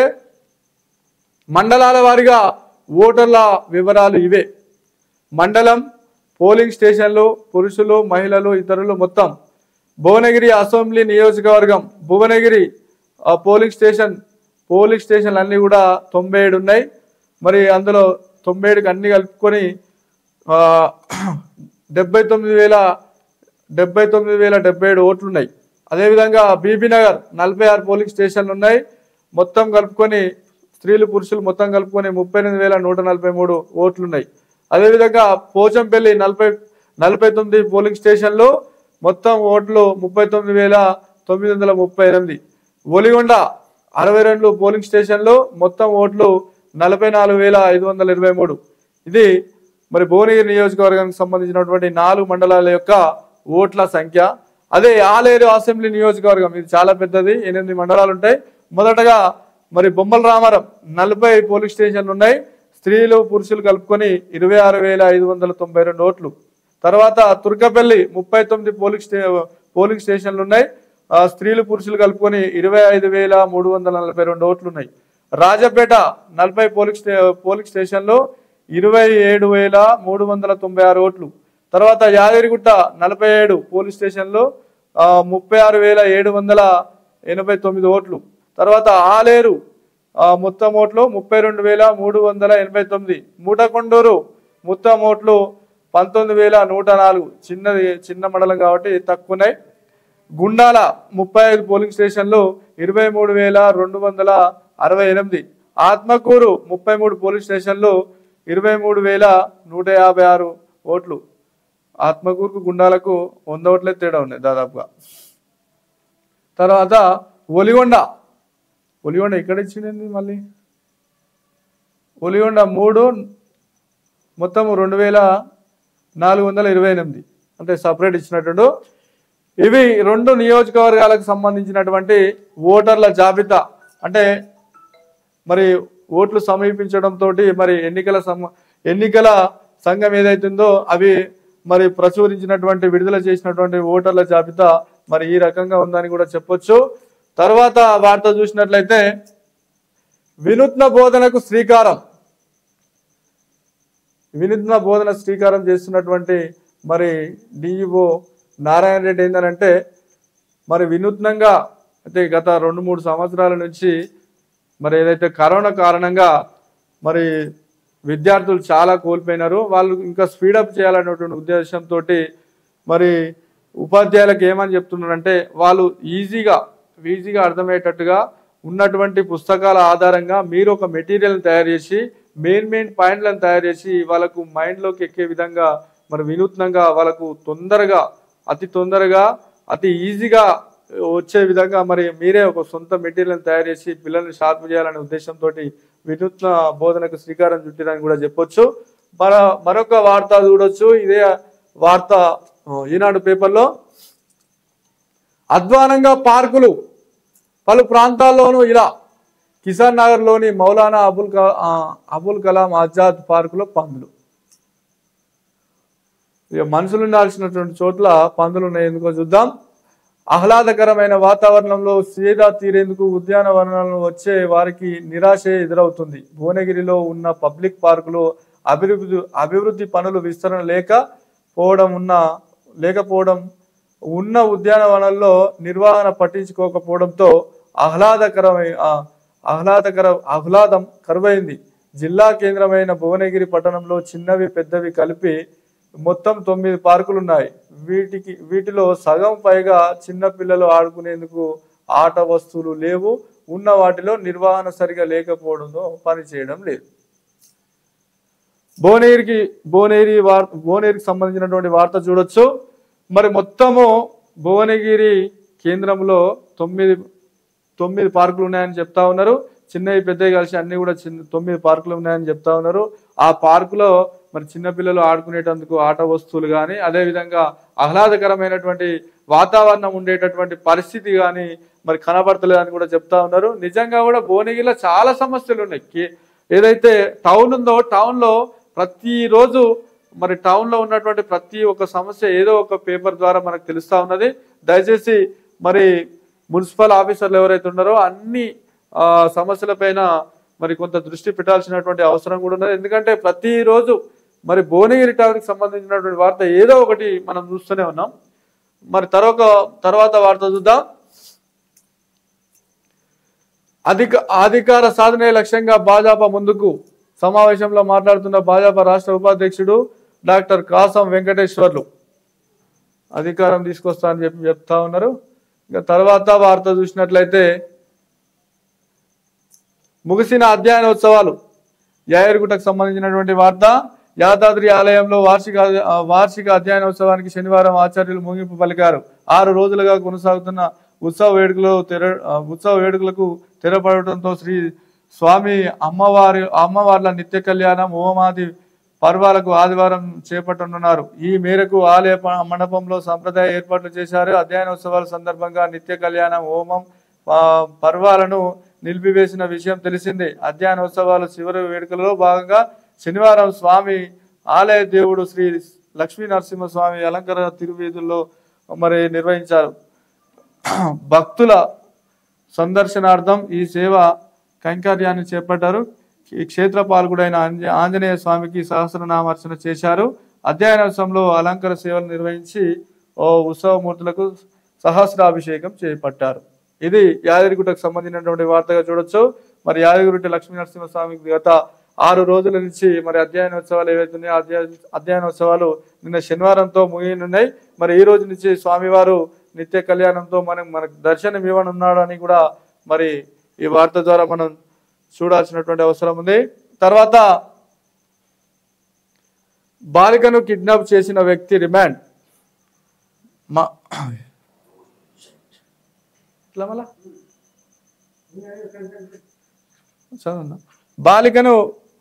మండలాల వారీగా ఓటర్ల వివరాలు ఇవే మండలం పోలింగ్ స్టేషన్లు పురుషులు మహిళలు ఇతరులు మొత్తం భువనగిరి అసెంబ్లీ నియోజకవర్గం భువనగిరి ఆ, పోలింగ్ స్టేషన్ పోలింగ్ స్టేషన్లు అన్నీ కూడా తొంభై ఏడు ఉన్నాయి మరి అందులో తొంభై ఏడుకి అన్ని కలుపుకొని ఆ, డెబ్బై తొమ్మిది వేల డెబ్బై తొమ్మిది వేల డెబ్బై ఏడు ఓట్లు ఉన్నాయి అదేవిధంగా బీబీ నగర్ నలభై ఆరు పోలింగ్ స్టేషన్లు ఉన్నాయి మొత్తం కలుపుకొని స్త్రీలు పురుషులు మొత్తం కలుపుకొని ముప్పై ఎనిమిది వేల నూట నలభై మూడు ఓట్లు ఉన్నాయి అదేవిధంగా పోచంపల్లి నలభై నలభై తొమ్మిది పోలింగ్ స్టేషన్లు మొత్తం ఓట్లు ముప్పై తొమ్మిది వేల తొమ్మిది వందల ముప్పై ఎనిమిది ఒలిగొండ అరవై రెండు పోలింగ్ స్టేషన్లు మొత్తం ఓట్లు నలభై నాలుగు వేల ఐదు వందల ఇరవై మూడు ఇది మరి భువనగిరి నియోజకవర్గానికి సంబంధించినటువంటి నాలుగు మండలాల యొక్క ఓట్ల సంఖ్య అదే ఆలేరు అసెంబ్లీ నియోజకవర్గం ఇది చాలా పెద్దది ఎనిమిది మండలాలు ఉంటాయి మొదటగా మరి బొమ్మల రామారం నలభై పోలింగ్ స్టేషన్లు ఉన్నాయి స్త్రీలు పురుషులు కలుపుకొని ఇరవై ఆరు వేల ఐదు వందల తొంభై రెండు ఓట్లు తర్వాత తుర్కపల్లి ముప్పై తొమ్మిది పోలింగ్ స్టే పోలింగ్ స్టేషన్లు ఉన్నాయి ఆ, స్త్రీలు పురుషులు కలుపుకొని ఇరవై ఐదు వేల మూడు వందల నలభై రెండు ఓట్లు ఉన్నాయి రాజపేట నలభై పోలింగ్ స్టే పోలింగ్ స్టేషన్లు ఇరవై ఏడు వేల మూడు వందల తొంభై ఆరు ఓట్లు తర్వాత యాదగిరిగుట్ట నలభై ఏడు పోలీస్ స్టేషన్లో ఆ, ముప్పై ఆరు వేల ఏడు వందల ఎనభై తొమ్మిది ఓట్లు తర్వాత ఆలేరు ఆ, మొత్తం ఓట్లు ముప్పై రెండు వేల మూడు వందల ఎనభై తొమ్మిది మూటకొండూరు మొత్తం ఓట్లు పంతొమ్మిది వేల నూట నాలుగు చిన్నది చిన్న మండలం కాబట్టి తక్కువన్నాయి గుండాల ముప్పై ఐదు పోలింగ్ స్టేషన్లు ఇరవై మూడు వేల రెండు వందల అరవై ఎనిమిది ఆత్మకూరు ముప్పై మూడు పోలింగ్ స్టేషన్లు ఇరవై మూడు వేల నూట యాభై ఆరు ఓట్లు ఆత్మకూరుకు గుండాలకు వంద ఓట్లే తేడా ఉన్నాయి దాదాపుగా తర్వాత ఒలిగొండ ఒలిగొండ ఎక్కడ ఇచ్చింది మళ్ళీ ఒలిగొండ మూడు మొత్తం రెండు వేల నాలుగు వందల ఇరవై ఎనిమిది అంటే సపరేట్ ఇచ్చినట్టు ఇవి రెండు నియోజకవర్గాలకు సంబంధించినటువంటి ఓటర్ల జాబితా అంటే మరి ఓట్లు సమీపించడంతో మరి ఎన్నికల సమ ఎన్నికల సంఘం ఏదైతుందో అవి మరి ప్రచురించినటువంటి విడుదల చేసినటువంటి ఓటర్ల జాబితా మరి ఈ రకంగా ఉందని కూడా చెప్పొచ్చు తర్వాత వార్త చూసినట్లయితే వినూత్న బోధనకు శ్రీకారం వినూత్న బోధన శ్రీకారం చేస్తున్నటువంటి మరి డిఈఓ నారాయణ రెడ్డి ఏంటంటే మరి వినూత్నంగా అంటే గత రెండు మూడు సంవత్సరాల నుంచి మరి ఏదైతే కరోనా కారణంగా మరి విద్యార్థులు చాలా కోల్పోయినారు వాళ్ళు ఇంకా స్పీడప్ చేయాలనేటువంటి ఉద్దేశంతో మరి ఉపాధ్యాయులకు ఏమని చెప్తున్నారంటే వాళ్ళు ఈజీగా ఈజీగా అర్థమయ్యేటట్టుగా ఉన్నటువంటి పుస్తకాల ఆధారంగా మీరు ఒక మెటీరియల్ తయారు చేసి మెయిన్ మెయిన్ పాయింట్లను తయారు చేసి వాళ్ళకు మైండ్లోకి ఎక్కే విధంగా మరి వినూత్నంగా వాళ్ళకు తొందరగా అతి తొందరగా అతి ఈజీగా వచ్చే విధంగా మరి మీరే ఒక సొంత మెటీరియల్ తయారు చేసి పిల్లల్ని షార్ప్ చేయాలనే ఉద్దేశంతో వినూత్న బోధనకు శ్రీకారం చుట్టిరని కూడా చెప్పొచ్చు మన మరొక వార్త చూడొచ్చు ఇదే వార్త ఆ, ఈనాడు పేపర్లో అధ్వానంగా పార్కులు పలు ప్రాంతాల్లోనూ ఇలా కిసాన్ నగర్లోని మౌలానా అబుల్ క- ఆ, అబుల్ కలాం ఆజాద్ పార్కులో పందులు ఇక మనుషులు ఉండాల్సినటువంటి చోట్ల పందులు ఉన్నాయి ఎందుకో చూద్దాం ఆహ్లాదకరమైన వాతావరణంలో సీదా తీరేందుకు ఉద్యానవనాలను వచ్చే వారికి నిరాశ ఎదురవుతుంది భువనగిరిలో ఉన్న పబ్లిక్ పార్కులు అభివృద్ధి అభివృద్ధి పనులు విస్తరణ లేక పోవడం ఉన్న లేకపోవడం ఉన్న ఉద్యానవనాల్లో నిర్వహణ పట్టించుకోకపోవడంతో ఆహ్లాదకరమై ఆ, ఆహ్లాదకర ఆహ్లాదం కరువైంది జిల్లా కేంద్రమైన భువనగిరి పట్టణంలో చిన్నవి పెద్దవి కలిపి మొత్తం తొమ్మిది పార్కులు ఉన్నాయి వీటికి వీటిలో సగం పైగా చిన్న పిల్లలు ఆడుకునేందుకు ఆట వస్తువులు లేవు ఉన్న వాటిలో నిర్వహణ సరిగా లేకపోవడంతో పని చేయడం లేదు భువనగిరికి భువనగిరి వార్ భువనగిరికి సంబంధించినటువంటి వార్త చూడొచ్చు మరి మొత్తము భువనగిరి కేంద్రంలో తొమ్మిది తొమ్మిది పార్కులు ఉన్నాయని చెప్తా ఉన్నారు చిన్నవి పెద్దవి కలిసి అన్ని కూడా చిన్న తొమ్మిది పార్కులు ఉన్నాయని చెప్తా ఉన్నారు ఆ పార్కులో మరి చిన్నపిల్లలు ఆడుకునేటందుకు ఆట వస్తువులు కానీ అదేవిధంగా ఆహ్లాదకరమైనటువంటి వాతావరణం ఉండేటటువంటి పరిస్థితి కానీ మరి కనబడతలేదని కూడా చెప్తా ఉన్నారు నిజంగా కూడా భువనగిరిలో చాలా సమస్యలు ఉన్నాయి కే- ఏదైతే టౌన్ ఉందో టౌన్ లో ప్రతిరోజు మరి టౌన్ లో ఉన్నటువంటి ప్రతి ఒక్క సమస్య ఏదో ఒక పేపర్ ద్వారా మనకు తెలుస్తా ఉన్నది దయచేసి మరి మున్సిపల్ ఆఫీసర్లు ఎవరైతే ఉన్నారో అన్ని ఆ, సమస్యలపైన మరి కొంత దృష్టి పెట్టాల్సినటువంటి అవసరం కూడా ఉన్నది ఎందుకంటే ప్రతిరోజు మరి భువనగిరి టౌన్కి సంబంధించినటువంటి వార్త ఏదో ఒకటి మనం చూస్తూనే ఉన్నాం మరి తర్వాత తర్వాత వార్త చూద్దాం అధిక అధికార సాధనే లక్ష్యంగా భాజపా ముందుకు సమావేశంలో మాట్లాడుతున్న భాజపా రాష్ట్ర ఉపాధ్యక్షుడు డాక్టర్ కాసం వెంకటేశ్వర్లు అధికారం తీసుకొస్తా అని చెప్పి చెప్తా ఉన్నారు ఇక తర్వాత వార్త చూసినట్లయితే ముగిసిన అధ్యయనోత్సవాలు యాయరుగుట్టకు సంబంధించినటువంటి వార్త యాదాద్రి ఆలయంలో వార్షిక ఆ, వార్షిక అధ్యయనోత్సవానికి శనివారం ఆచార్యులు ముగింపు పలికారు ఆరు రోజులుగా కొనసాగుతున్న ఉత్సవ వేడుకలు తెర ఆ, ఉత్సవ వేడుకలకు తెరపడటంతో శ్రీ స్వామి అమ్మవారి అమ్మవార్ల నిత్య కళ్యాణం హోమాది పర్వాలకు ఆదివారం చేపట్టనున్నారు ఈ మేరకు ఆలయ ప- మండపంలో సంప్రదాయ ఏర్పాట్లు చేశారు అధ్యయనోత్సవాల సందర్భంగా నిత్య కళ్యాణం హోమం ఆ, పర్వాలను నిలిపివేసిన విషయం తెలిసిందే అధ్యయనోత్సవాల చివరి వేడుకలలో భాగంగా శనివారం స్వామి ఆలయ దేవుడు శ్రీ లక్ష్మీ నరసింహస్వామి అలంకరణ తిరువీధుల్లో మరి నిర్వహించారు భక్తుల సందర్శనార్థం ఈ సేవ కైంకర్యాన్ని చేపట్టారు ఈ క్షేత్ర పాల్గొడైన ఆంజ- ఆంజనేయ స్వామికి సహస్రనామార్చన చేశారు అధ్యయనోత్సవంలో అలంకర సేవలు నిర్వహించి ఓ ఉత్సవమూర్తులకు సహస్రాభిషేకం చేపట్టారు ఇది యాదగిరిగుట్టకు సంబంధించినటువంటి వార్తగా చూడొచ్చు మరి యాదగిరిగుట్ట లక్ష్మీ నరసింహస్వామికి గత ఆరు రోజుల నుంచి మరి అధ్యయనోత్సవాలు ఏవైతున్నాయో అధ్యయన అధ్యయనోత్సవాలు నిన్న శనివారంతో ముగియనున్నాయి మరి ఈ రోజు నుంచి స్వామివారు నిత్య కళ్యాణంతో మనం మనకు దర్శనం ఇవ్వనున్నాడని కూడా మరి ఈ వార్త ద్వారా మనం చూడాల్సినటువంటి అవసరం ఉంది తర్వాత బాలికను కిడ్నాప్ చేసిన వ్యక్తి రిమాండ్ మా ఇట్లా మళ్ళా చదవన్నా. బాలికను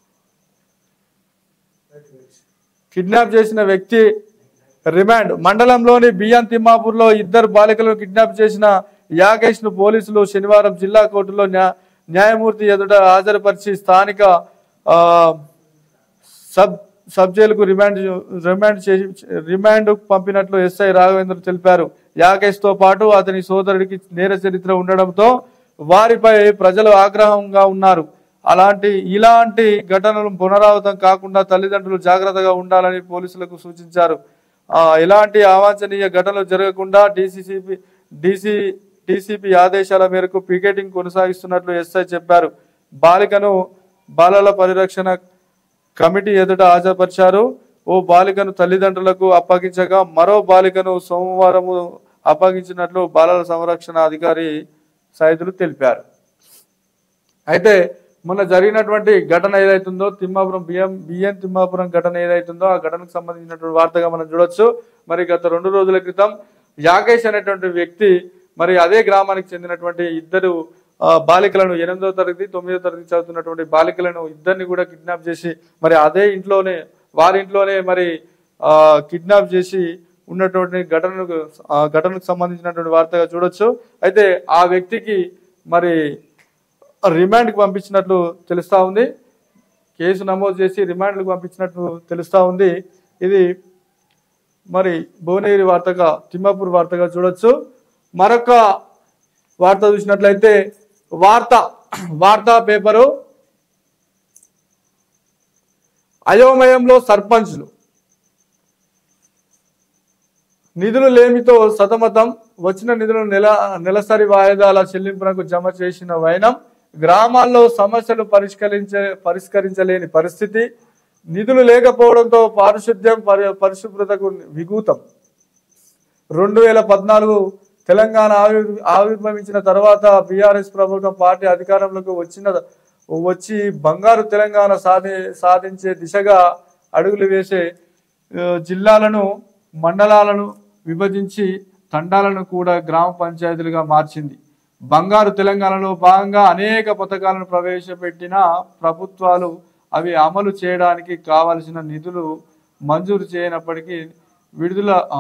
కిడ్నాప్ చేసిన వ్యక్తి రిమాండ్ మండలంలోని బియ్యం తిమ్మాపూర్లో ఇద్దరు బాలికలను కిడ్నాప్ చేసిన యాగేష్ ను పోలీసులు శనివారం జిల్లా కోర్టులో న్యా- న్యాయమూర్తి ఎదుట హాజరుపరిచి స్థానిక ఆ, సబ్ సబ్ జైలుకు రిమాండ్ రిమాండ్ చేసి రిమాండ్ పంపినట్లు ఎస్ఐ రాఘవేంద్ర తెలిపారు యాకేష్ తో పాటు అతని సోదరుడికి నేర చరిత్ర ఉండడంతో వారిపై ప్రజలు ఆగ్రహంగా ఉన్నారు అలాంటి ఇలాంటి ఘటనలు పునరావృతం కాకుండా తల్లిదండ్రులు జాగ్రత్తగా ఉండాలని పోలీసులకు సూచించారు ఆ, ఎలాంటి అవాంఛనీయ ఘటనలు జరగకుండా డీసీసీపీ డీసీ డీసీపీ ఆదేశాల మేరకు పికెటింగ్ కొనసాగిస్తున్నట్లు ఎస్ఐ చెప్పారు బాలికను బాలల పరిరక్షణ కమిటీ ఎదుట హాజరుపరిచారు ఓ బాలికను తల్లిదండ్రులకు అప్పగించగా మరో బాలికను సోమవారము అప్పగించినట్లు బాలల సంరక్షణ అధికారి సైదులు తెలిపారు అయితే మొన్న జరిగినటువంటి ఘటన ఏదైతుందో తిమ్మాపురం బియ్యం బియ్యం తిమ్మాపురం ఘటన ఏదైతుందో ఆ ఘటనకు సంబంధించినటువంటి వార్తగా మనం చూడొచ్చు మరి గత రెండు రోజుల క్రితం యాగేష్ అనేటువంటి వ్యక్తి మరి అదే గ్రామానికి చెందినటువంటి ఇద్దరు ఆ, బాలికలను ఎనిమిదో తరగతి తొమ్మిదో తరగతి చదువుతున్నటువంటి బాలికలను ఇద్దరిని కూడా కిడ్నాప్ చేసి మరి అదే ఇంట్లోనే వారి ఇంట్లోనే మరి ఆ, కిడ్నాప్ చేసి ఉన్నటువంటి ఘటనకు ఆ ఘటనకు సంబంధించినటువంటి వార్తగా చూడొచ్చు అయితే ఆ వ్యక్తికి మరి రిమాండ్కి పంపించినట్లు తెలుస్తా ఉంది కేసు నమోదు చేసి రిమాండ్లకు పంపించినట్లు తెలుస్తా ఉంది ఇది మరి భువనగిరి వార్తగా తిమ్మాపూర్ వార్తగా చూడొచ్చు మరొక వార్త చూసినట్లయితే వార్త వార్తా పేపరు అయోమయంలో సర్పంచ్లు నిధులు లేమితో సతమతం వచ్చిన నిధులను నెల నెలసరి వాయిదాల చెల్లింపునకు జమ చేసిన వైనం గ్రామాల్లో సమస్యలు పరిష్కరించే పరిష్కరించలేని పరిస్థితి నిధులు లేకపోవడంతో పారిశుద్ధ్యం పరి పరిశుభ్రతకు విఘూతం రెండు వేల పద్నాలుగు తెలంగాణ ఆవిర్ ఆవిర్భవించిన తర్వాత బీఆర్ఎస్ ప్రభుత్వం పార్టీ అధికారంలోకి వచ్చిన వచ్చి బంగారు తెలంగాణ సాధి సాధించే దిశగా అడుగులు వేసే ఆ, జిల్లాలను మండలాలను విభజించి తండాలను కూడా గ్రామ పంచాయతీలుగా మార్చింది బంగారు తెలంగాణలో భాగంగా అనేక పథకాలను ప్రవేశపెట్టిన ప్రభుత్వాలు అవి అమలు చేయడానికి కావలసిన నిధులు మంజూరు చేయనప్పటికీ విడుదల ఆ,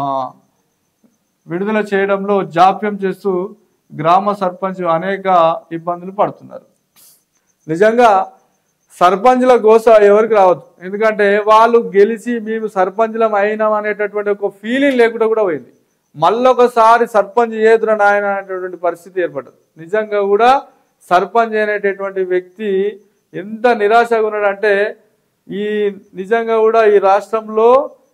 విడుదల చేయడంలో జాప్యం చేస్తూ గ్రామ సర్పంచ్ అనేక ఇబ్బందులు పడుతున్నారు నిజంగా సర్పంచ్ల గోస ఎవరికి రావద్దు ఎందుకంటే వాళ్ళు గెలిచి మేము సర్పంచ్లం అయినాం అనేటటువంటి ఒక ఫీలింగ్ లేకుండా కూడా పోయింది మళ్ళొకసారి సర్పంచ్ చేతున నాయన అనేటటువంటి పరిస్థితి ఏర్పడ్డది నిజంగా కూడా సర్పంచ్ అనేటటువంటి వ్యక్తి ఎంత నిరాశగా ఉన్నాడంటే ఈ నిజంగా కూడా ఈ రాష్ట్రంలో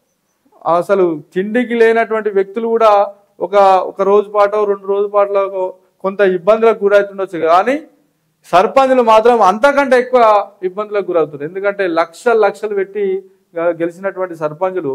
అసలు తిండికి లేనటువంటి వ్యక్తులు కూడా ఒక ఒక రోజు పాటో రెండు రోజు పాటలో కొంత ఇబ్బందులకు గురవుతుండొచ్చు కానీ సర్పంచ్లు మాత్రం అంతకంటే ఎక్కువ ఇబ్బందులకు గురవుతారు ఎందుకంటే లక్షలు లక్షలు పెట్టి గ- గెలిచినటువంటి సర్పంచులు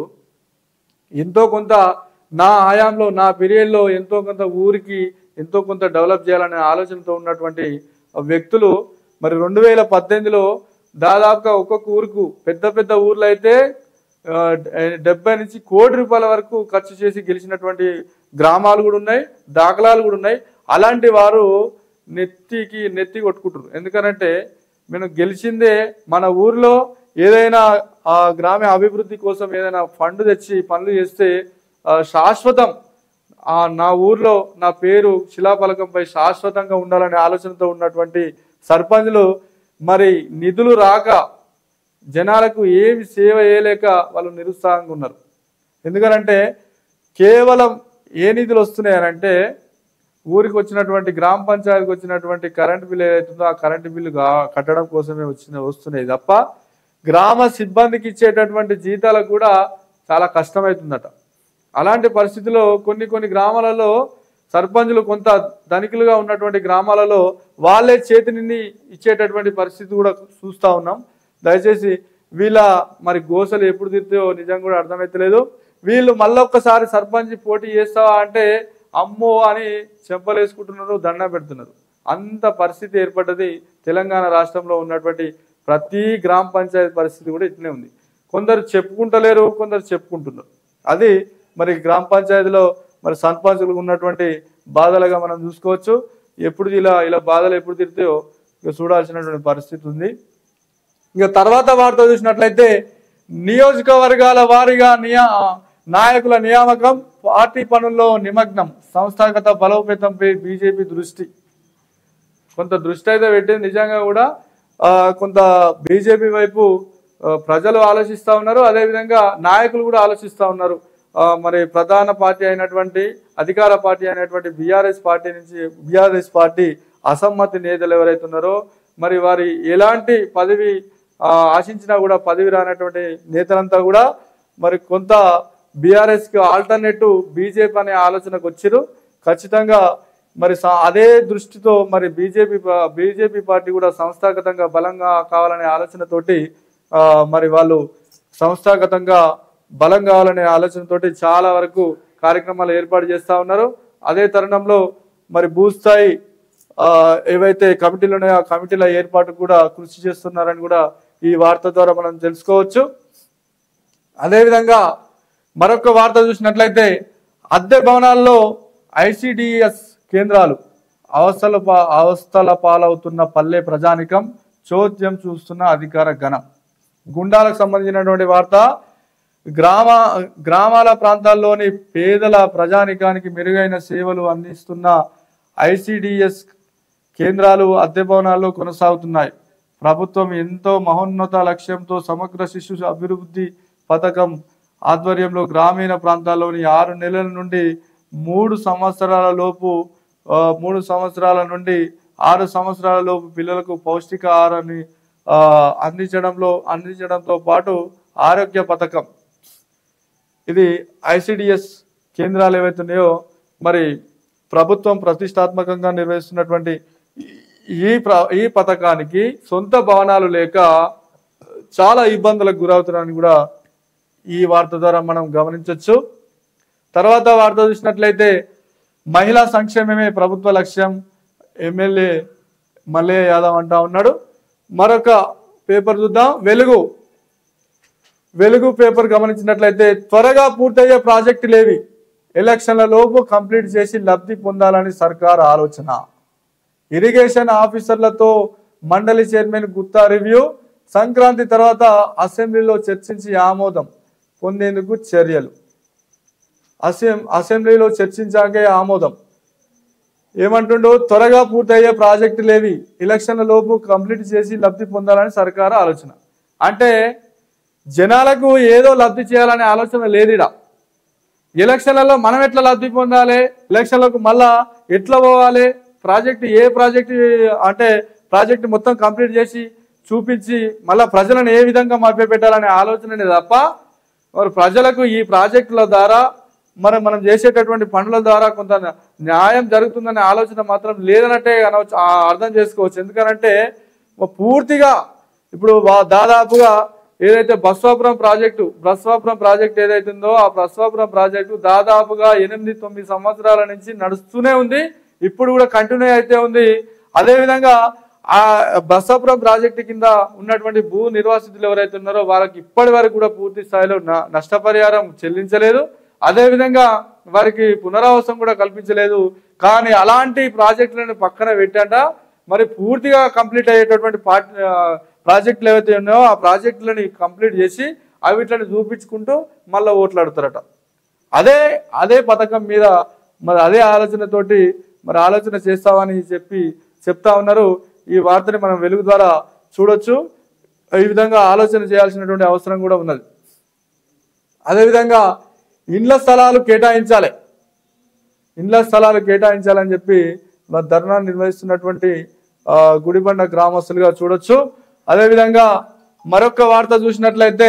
ఎంతో కొంత నా హయాంలో నా పీరియడ్లో ఎంతో కొంత ఊరికి ఎంతో కొంత డెవలప్ చేయాలనే ఆలోచనతో ఉన్నటువంటి వ్యక్తులు మరి రెండు వేల పద్దెనిమిదిలో దాదాపుగా ఒక్కొక్క ఊరుకు పెద్ద పెద్ద ఊర్లు అయితే ఆ, డెబ్బై నుంచి కోటి రూపాయల వరకు ఖర్చు చేసి గెలిచినటువంటి గ్రామాలు కూడా ఉన్నాయి దాఖలాలు కూడా ఉన్నాయి అలాంటి వారు నెత్తికి నెత్తి కొట్టుకుంటారు ఎందుకనంటే మేము గెలిచిందే మన ఊర్లో ఏదైనా ఆ గ్రామ అభివృద్ధి కోసం ఏదైనా ఫండ్ తెచ్చి పనులు చేస్తే ఆ, శాశ్వతం ఆ నా ఊర్లో నా పేరు శిలాఫలకంపై శాశ్వతంగా ఉండాలనే ఆలోచనతో ఉన్నటువంటి సర్పంచ్లు మరి నిధులు రాక జనాలకు ఏమి సేవ చేయలేక వాళ్ళు నిరుత్సాహంగా ఉన్నారు ఎందుకనంటే కేవలం ఏ నిధులు వస్తున్నాయనంటే ఊరికి వచ్చినటువంటి గ్రామ పంచాయతీకి వచ్చినటువంటి కరెంట్ బిల్లు ఏదైతుందో ఆ కరెంట్ బిల్లు గా- కట్టడం కోసమే వచ్చిన వస్తున్నాయి తప్ప గ్రామ సిబ్బందికి ఇచ్చేటటువంటి జీతాలకు కూడా చాలా కష్టమవుతుందట అలాంటి పరిస్థితిలో కొన్ని కొన్ని గ్రామాలలో సర్పంచులు కొంత ధనికులుగా ఉన్నటువంటి గ్రామాలలో వాళ్ళే చేతిని ఇచ్చేటటువంటి పరిస్థితి కూడా చూస్తా ఉన్నాం దయచేసి వీళ్ళ మరి గోసలు ఎప్పుడు తిరుతాయో నిజం కూడా అర్థమైతలేదు వీళ్ళు మళ్ళొక్కసారి సర్పంచ్ పోటీ చేస్తావా అంటే అమ్మో అని చెంపలేసుకుంటున్నారు దండం పెడుతున్నారు అంత పరిస్థితి ఏర్పడ్డది తెలంగాణ రాష్ట్రంలో ఉన్నటువంటి ప్రతి గ్రామ పంచాయతీ పరిస్థితి కూడా ఇట్లనే ఉంది కొందరు చెప్పుకుంటలేరు కొందరు చెప్పుకుంటున్నారు అది మరి గ్రామ పంచాయతీలో మరి సర్పంచులకు ఉన్నటువంటి బాధలుగా మనం చూసుకోవచ్చు ఎప్పుడు ఇలా ఇలా బాధలు ఎప్పుడు తిరితాయో ఇక చూడాల్సినటువంటి పరిస్థితి ఉంది ఇక తర్వాత వార్త చూసినట్లయితే నియోజకవర్గాల వారీగా నియా నాయకుల నియామకం పార్టీ పనుల్లో నిమగ్నం సంస్థాగత బలోపేతంపై బీజేపీ దృష్టి కొంత దృష్టి అయితే పెట్టింది నిజంగా కూడా ఆ, కొంత బీజేపీ వైపు ఆ, ప్రజలు ఆలోచిస్తూ ఉన్నారు అదేవిధంగా నాయకులు కూడా ఆలోచిస్తూ ఉన్నారు ఆ, మరి ప్రధాన పార్టీ అయినటువంటి అధికార పార్టీ అయినటువంటి బీఆర్ఎస్ పార్టీ నుంచి బీఆర్ఎస్ పార్టీ అసమ్మతి నేతలు ఎవరైతే ఉన్నారో మరి వారి ఎలాంటి పదవి ఆ, ఆశించినా కూడా పదవి రానటువంటి నేతలంతా కూడా మరి కొంత బీఆర్ఎస్ కి ఆల్టర్నేటివ్ బీజేపీ అనే ఆలోచనకు వచ్చిరు ఖచ్చితంగా మరి సా- అదే దృష్టితో మరి బీజేపీ బీజేపీ పార్టీ కూడా సంస్థాగతంగా బలంగా కావాలనే ఆలోచనతోటి ఆ, మరి వాళ్ళు సంస్థాగతంగా బలం కావాలనే ఆలోచనతోటి చాలా వరకు కార్యక్రమాలు ఏర్పాటు చేస్తా ఉన్నారు అదే తరుణంలో మరి భూస్థాయి ఆ, ఏవైతే కమిటీలు ఉన్నాయో ఆ కమిటీల ఏర్పాటు కూడా కృషి చేస్తున్నారని కూడా ఈ వార్త ద్వారా మనం తెలుసుకోవచ్చు అదేవిధంగా మరొక వార్త చూసినట్లయితే అద్దె భవనాల్లో ఐసిడిఎస్ కేంద్రాలు అవస్థల పా- అవస్థల పాలవుతున్న పల్లె ప్రజానికం చోద్యం చూస్తున్న అధికార గణం గుండాలకు సంబంధించినటువంటి వార్త గ్రామ గ్రామాల ప్రాంతాల్లోని పేదల ప్రజానికానికి మెరుగైన సేవలు అందిస్తున్న ఐసిడిఎస్ కేంద్రాలు అద్దె భవనాల్లో కొనసాగుతున్నాయి ప్రభుత్వం ఎంతో మహోన్నత లక్ష్యంతో సమగ్ర శిశు అభివృద్ధి పథకం ఆధ్వర్యంలో గ్రామీణ ప్రాంతాల్లోని ఆరు నెలల నుండి మూడు సంవత్సరాల లోపు ఆ, మూడు సంవత్సరాల నుండి ఆరు సంవత్సరాల లోపు పిల్లలకు పౌష్టికాహారాన్ని ఆ, అందించడంలో అందించడంతో పాటు ఆరోగ్య పథకం ఇది ఐసిడిఎస్ కేంద్రాలు ఏవైతే ఉన్నాయో మరి ప్రభుత్వం ప్రతిష్టాత్మకంగా నిర్వహిస్తున్నటువంటి ఈ- ఈ ప్ర ఈ పథకానికి సొంత భవనాలు లేక చాలా ఇబ్బందులకు గురవుతున్నారని కూడా ఈ వార్త ద్వారా మనం గమనించవచ్చు తర్వాత వార్త చూసినట్లయితే మహిళా సంక్షేమమే ప్రభుత్వ లక్ష్యం ఎమ్మెల్యే మల్లయ్య యాదవ్ అంటా ఉన్నాడు మరొక పేపర్ చూద్దాం వెలుగు వెలుగు పేపర్ గమనించినట్లయితే త్వరగా పూర్తయ్యే ప్రాజెక్టులేవి ఎలక్షన్ల లోపు కంప్లీట్ చేసి లబ్ధి పొందాలని సర్కార్ ఆలోచన ఇరిగేషన్ ఆఫీసర్లతో మండలి చైర్మన్ గుత్తా రివ్యూ సంక్రాంతి తర్వాత అసెంబ్లీలో చర్చించి ఆమోదం పొందేందుకు చర్యలు అసెం అసెంబ్లీలో చర్చించాకే ఆమోదం ఏమంటుండో త్వరగా పూర్తయ్యే ప్రాజెక్టులేవి ఎలక్షన్ల లోపు కంప్లీట్ చేసి లబ్ధి పొందాలని సర్కారు ఆలోచన అంటే జనాలకు ఏదో లబ్ధి చేయాలనే ఆలోచన లేదిడా ఎలక్షన్లలో మనం ఎట్లా లబ్ధి పొందాలి ఎలక్షన్లకు మళ్ళా ఎట్లా పోవాలి ప్రాజెక్ట్ ఏ ప్రాజెక్ట్ అంటే ప్రాజెక్ట్ మొత్తం కంప్లీట్ చేసి చూపించి మళ్ళా ప్రజలను ఏ విధంగా మభ్యపెట్టాలనే ఆలోచననే తప్ప మరి ప్రజలకు ఈ ప్రాజెక్టుల ద్వారా మరి మనం చేసేటటువంటి పనుల ద్వారా కొంత న్యాయం జరుగుతుందనే ఆలోచన మాత్రం లేదన్నట్టే అనవచ్చు ఆ అర్థం చేసుకోవచ్చు ఎందుకనంటే పూర్తిగా ఇప్పుడు వా- దాదాపుగా ఏదైతే బస్వాపురం ప్రాజెక్టు బస్వాపురం ప్రాజెక్ట్ ఏదైతుందో ఆ బస్వాపురం ప్రాజెక్టు దాదాపుగా ఎనిమిది తొమ్మిది సంవత్సరాల నుంచి నడుస్తూనే ఉంది ఇప్పుడు కూడా కంటిన్యూ అయితే ఉంది అదే విధంగా ఆ బస్సాపురం ప్రాజెక్టు కింద ఉన్నటువంటి భూ నిర్వాసితులు ఎవరైతే ఉన్నారో వాళ్ళకి ఇప్పటి వరకు కూడా పూర్తి స్థాయిలో న- నష్టపరిహారం చెల్లించలేదు అదే విధంగా వారికి పునరావాసం కూడా కల్పించలేదు కానీ అలాంటి ప్రాజెక్టులను పక్కన పెట్టాట మరి పూర్తిగా కంప్లీట్ అయ్యేటటువంటి పార్ట్ ఆ, ప్రాజెక్టులు ఏవైతే ఉన్నాయో ఆ ప్రాజెక్టులని కంప్లీట్ చేసి అవిట్లని చూపించుకుంటూ మళ్ళీ ఓట్లాడుతారట అదే అదే పథకం మీద మరి అదే ఆలోచనతోటి మరి ఆలోచన చేస్తామని చెప్పి చెప్తా ఉన్నారు ఈ వార్తని మనం వెలుగు ద్వారా చూడొచ్చు ఈ విధంగా ఆలోచన చేయాల్సినటువంటి అవసరం కూడా ఉన్నది అదేవిధంగా ఇండ్ల స్థలాలు కేటాయించాలి ఇండ్ల స్థలాలు కేటాయించాలని చెప్పి మరి ధర్నా నిర్వహిస్తున్నటువంటి ఆ, గుడిబండ గ్రామస్తులుగా చూడొచ్చు అదేవిధంగా మరొక వార్త చూసినట్లయితే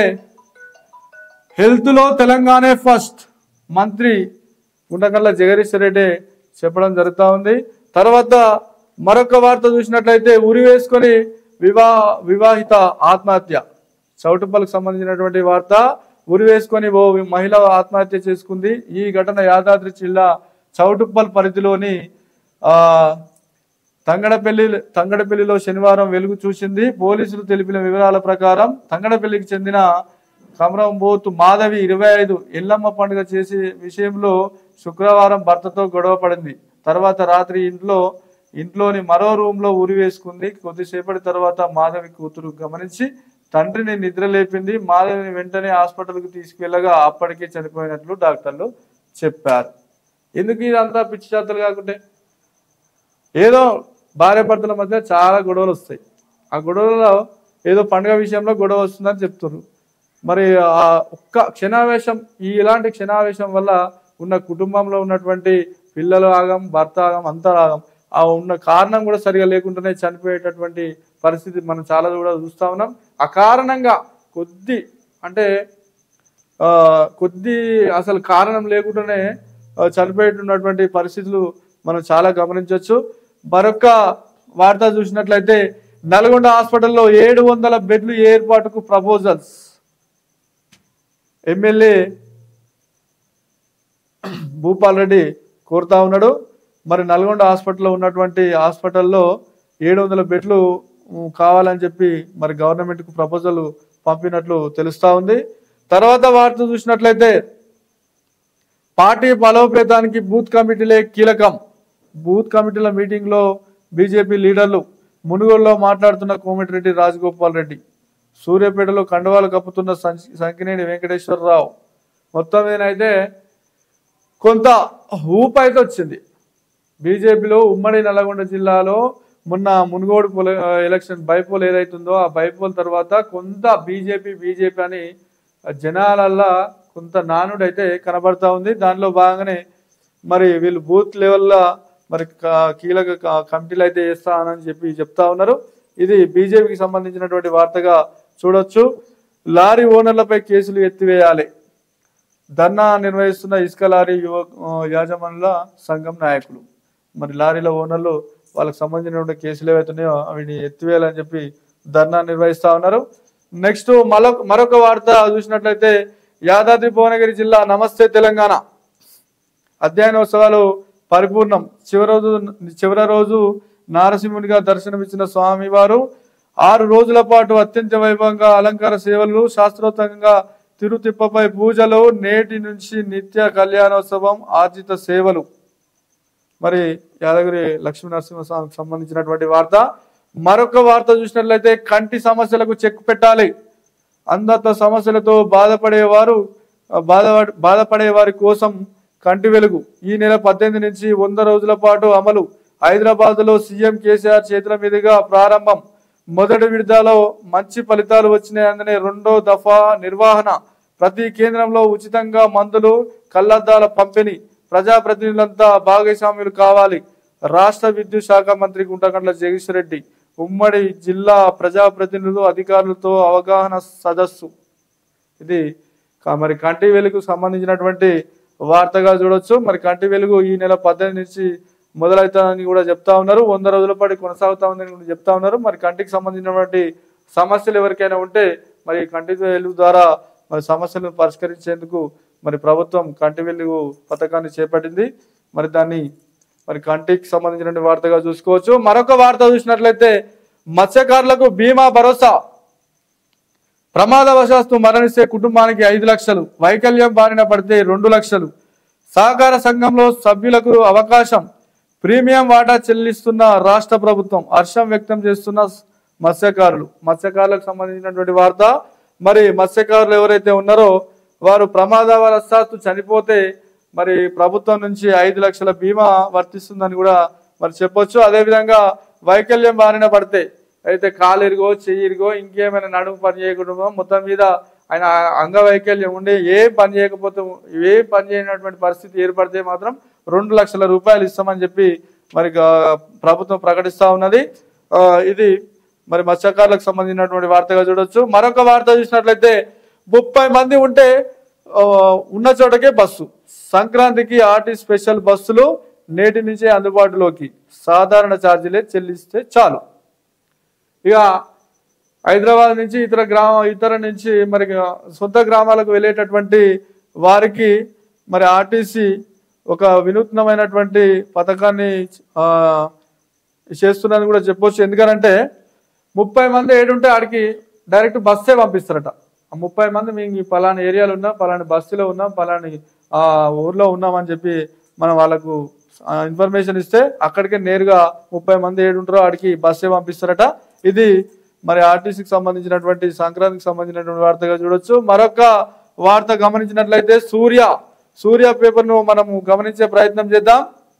హెల్త్ లో తెలంగాణ ఫస్ట్ మంత్రి గుండగల్ల జగదీశ్వర్ రెడ్డి చెప్పడం జరుగుతూ ఉంది తర్వాత మరొక వార్త చూసినట్లయితే ఉరి వేసుకొని వివా వివాహిత ఆత్మహత్య చౌటుప్పలకు సంబంధించినటువంటి వార్త ఉరి వేసుకొని ఓ మహిళ ఆత్మహత్య చేసుకుంది ఈ ఘటన యాదాద్రి జిల్లా చౌటుప్పల్ పరిధిలోని ఆ తంగడపల్లి తంగడపల్లిలో శనివారం వెలుగు చూసింది పోలీసులు తెలిపిన వివరాల ప్రకారం తంగడపల్లికి చెందిన కమరంబోతు మాధవి ఇరవై ఐదు ఎల్లమ్మ పండుగ చేసే విషయంలో శుక్రవారం భర్తతో గొడవ పడింది తర్వాత రాత్రి ఇంట్లో ఇంట్లోని మరో రూమ్ లో ఉరి వేసుకుంది కొద్దిసేపటి తర్వాత మాధవి కూతురు గమనించి తండ్రిని నిద్ర లేపింది మాధవిని వెంటనే హాస్పిటల్కి తీసుకెళ్లగా అప్పటికే చనిపోయినట్లు డాక్టర్లు చెప్పారు ఎందుకు ఇదంతా పిచ్చి చేతలు కాకుంటే ఏదో భార్య భర్తల మధ్య చాలా గొడవలు వస్తాయి ఆ గొడవలలో ఏదో పండుగ విషయంలో గొడవ వస్తుందని చెప్తున్నారు మరి ఆ ఒక్క క్షణావేశం ఈ ఇలాంటి క్షణావేశం వల్ల ఉన్న కుటుంబంలో ఉన్నటువంటి పిల్లలు ఆగం భర్త ఆగం అంతా ఆగం ఆ ఉన్న కారణం కూడా సరిగా లేకుండానే చనిపోయేటటువంటి పరిస్థితి మనం చాలా కూడా చూస్తా ఉన్నాం ఆ కారణంగా కొద్ది అంటే ఆ, కొద్ది అసలు కారణం లేకుండానే ఆ, చనిపోయేటున్నటువంటి పరిస్థితులు మనం చాలా గమనించవచ్చు మరొక వార్త చూసినట్లయితే నల్గొండ హాస్పిటల్లో ఏడు వందల బెడ్లు ఏర్పాటుకు ప్రపోజల్స్ ఎమ్మెల్యే భూపాల్ రెడ్డి కోరుతా ఉన్నాడు మరి నల్గొండ హాస్పిటల్లో ఉన్నటువంటి హాస్పిటల్లో ఏడు వందల బెడ్లు ఉమ్, కావాలని చెప్పి మరి గవర్నమెంట్కు ప్రపోజల్ పంపినట్లు తెలుస్తా ఉంది తర్వాత వార్త చూసినట్లయితే పార్టీ బలోపేతానికి బూత్ కమిటీలే కీలకం బూత్ కమిటీల మీటింగ్లో బీజేపీ లీడర్లు మునుగోడులో మాట్లాడుతున్న కోమటిరెడ్డి రాజగోపాల్ రెడ్డి సూర్యాపేటలో కండవాలు కప్పుతున్న సంచి- సంకినేని వెంకటేశ్వరరావు మొత్తం మీదనైతే కొంత ఊపు అయితే వచ్చింది బీజేపీలో ఉమ్మడి నల్లగొండ జిల్లాలో మొన్న మునుగోడు పొల ఎలక్షన్ బైపోల్ ఏదైతుందో ఆ బైపోల్ తర్వాత కొంత బీజేపీ బీజేపీ అని జనాలల్లా కొంత నానుడు అయితే కనబడతా ఉంది దానిలో భాగంగానే మరి వీళ్ళు బూత్ లెవెల్లో మరి క- కీలక క- కమిటీలు అయితే చేస్తానని చెప్పి చెప్తా ఉన్నారు ఇది బీజేపీకి సంబంధించినటువంటి వార్తగా చూడొచ్చు లారీ ఓనర్లపై కేసులు ఎత్తివేయాలి ధర్నా నిర్వహిస్తున్న ఇసుక లారీ యువ ఆ, యాజమానుల సంఘం నాయకులు మరి లారీల ఓనర్లు వాళ్ళకి సంబంధించినటువంటి కేసులు ఏవైతున్నాయో అవిని ఎత్తివేయాలని చెప్పి ధర్నా నిర్వహిస్తా ఉన్నారు నెక్స్ట్ మరొక మరొక వార్త చూసినట్లయితే యాదాద్రి భువనగిరి జిల్లా నమస్తే తెలంగాణ అధ్యయనోత్సవాలు పరిపూర్ణం చివరి రోజు చివరి రోజు నారసింహునిగా దర్శనమిచ్చిన స్వామివారు ఆరు రోజుల పాటు అత్యంత వైభవంగా అలంకార సేవలు శాస్త్రోత్తంగా తిరుతిప్పపై పూజలు నేటి నుంచి నిత్య కళ్యాణోత్సవం ఆర్జిత సేవలు మరి యాదగిరి లక్ష్మీ నరసింహస్వామికి సంబంధించినటువంటి వార్త మరొక వార్త చూసినట్లయితే కంటి సమస్యలకు చెక్ పెట్టాలి అంధత్వ సమస్యలతో బాధపడేవారు ఆ, బాధ బాధపడే వారి కోసం కంటి వెలుగు ఈ నెల పద్దెనిమిది నుంచి వంద రోజుల పాటు అమలు హైదరాబాద్ లో సీఎం కేసీఆర్ చేతుల మీదుగా ప్రారంభం మొదటి విడతలో మంచి ఫలితాలు వచ్చినాయనే రెండో దఫా నిర్వహణ ప్రతి కేంద్రంలో ఉచితంగా మందులు కళ్లద్దాల పంపిణీ ప్రజాప్రతినిధులంతా భాగస్వాములు కావాలి రాష్ట్ర విద్యుత్ శాఖ మంత్రి గుంటకండ్ల జగదీశ్వర్ రెడ్డి ఉమ్మడి జిల్లా ప్రజాప్రతినిధులు అధికారులతో అవగాహన సదస్సు ఇది కా- మరి కంటి వెలుగు సంబంధించినటువంటి వార్తగా చూడొచ్చు మరి కంటి వెలుగు ఈ నెల పద్దెనిమిది నుంచి మొదలవుతుందని కూడా చెప్తా ఉన్నారు వంద రోజుల పాటు కొనసాగుతా ఉందని కూడా చెప్తా ఉన్నారు మరి కంటికి సంబంధించినటువంటి సమస్యలు ఎవరికైనా ఉంటే మరి కంటి వెలుగు ద్వారా మరి సమస్యలను పరిష్కరించేందుకు మరి ప్రభుత్వం కంటి వెలుగు పథకాన్ని చేపట్టింది మరి దాన్ని మరి కంటికి సంబంధించిన వార్తగా చూసుకోవచ్చు మరొక వార్త చూసినట్లయితే మత్స్యకారులకు బీమా భరోసా ప్రమాదవశాత్తు మరణిస్తే కుటుంబానికి ఐదు లక్షలు వైకల్యం బారిన పడితే రెండు లక్షలు సహకార సంఘంలో సభ్యులకు అవకాశం ప్రీమియం వాటా చెల్లిస్తున్న రాష్ట్ర ప్రభుత్వం హర్షం వ్యక్తం చేస్తున్న మత్స్యకారులు మత్స్యకారులకు సంబంధించినటువంటి వార్త మరి మత్స్యకారులు ఎవరైతే ఉన్నారో వారు ప్రమాదవశాత్తు చనిపోతే మరి ప్రభుత్వం నుంచి ఐదు లక్షల బీమా వర్తిస్తుందని కూడా మరి చెప్పొచ్చు అదేవిధంగా వైకల్యం బారిన పడితే అయితే కాలు ఇరుగో చెయ్యి ఇరుగో ఇంకేమైనా నడుము పని చేయకుండా మొత్తం మీద ఆయన అంగవైకల్యం ఉండి ఏ పని చేయకపోతే ఏ పని చేయనటువంటి పరిస్థితి ఏర్పడితే మాత్రం రెండు లక్షల రూపాయలు ఇస్తామని చెప్పి మరి గా- ప్రభుత్వం ప్రకటిస్తా ఉన్నది ఆ, ఇది మరి మత్స్యకారులకు సంబంధించినటువంటి వార్తగా చూడొచ్చు మరొక వార్త చూసినట్లయితే ముప్పై మంది ఉంటే ఆ, ఉన్న చోటకే బస్సు సంక్రాంతికి ఆర్టీ స్పెషల్ బస్సులు నేటి నుంచే అందుబాటులోకి సాధారణ ఛార్జీలే చెల్లిస్తే చాలు ఇక హైదరాబాద్ నుంచి ఇతర గ్రామ ఇతర నుంచి మరి సొంత గ్రామాలకు వెళ్ళేటటువంటి వారికి మరి ఆర్టీసీ ఒక వినూత్నమైనటువంటి పథకాన్ని ఆ, చేస్తున్నదని కూడా చెప్పొచ్చు ఎందుకనంటే ముప్పై మంది ఏడుంటే ఆడికి డైరెక్ట్ బస్సే పంపిస్తారట ఆ ముప్పై మంది మేము ఈ పలానా ఏరియాలో ఉన్నాం పలాని బస్సులో ఉన్నాం పలాని ఆ ఊర్లో ఉన్నామని చెప్పి మనం వాళ్ళకు ఇన్ఫర్మేషన్ ఇస్తే అక్కడికే నేరుగా ముప్పై మంది ఏడుంటారో ఆడికి బస్సే పంపిస్తారట ఇది మరి ఆర్టీసీకి సంబంధించినటువంటి సంక్రాంతికి సంబంధించినటువంటి వార్తగా చూడొచ్చు మరొక వార్త గమనించినట్లయితే సూర్య సూర్య పేపర్ను మనము గమనించే ప్రయత్నం చేద్దాం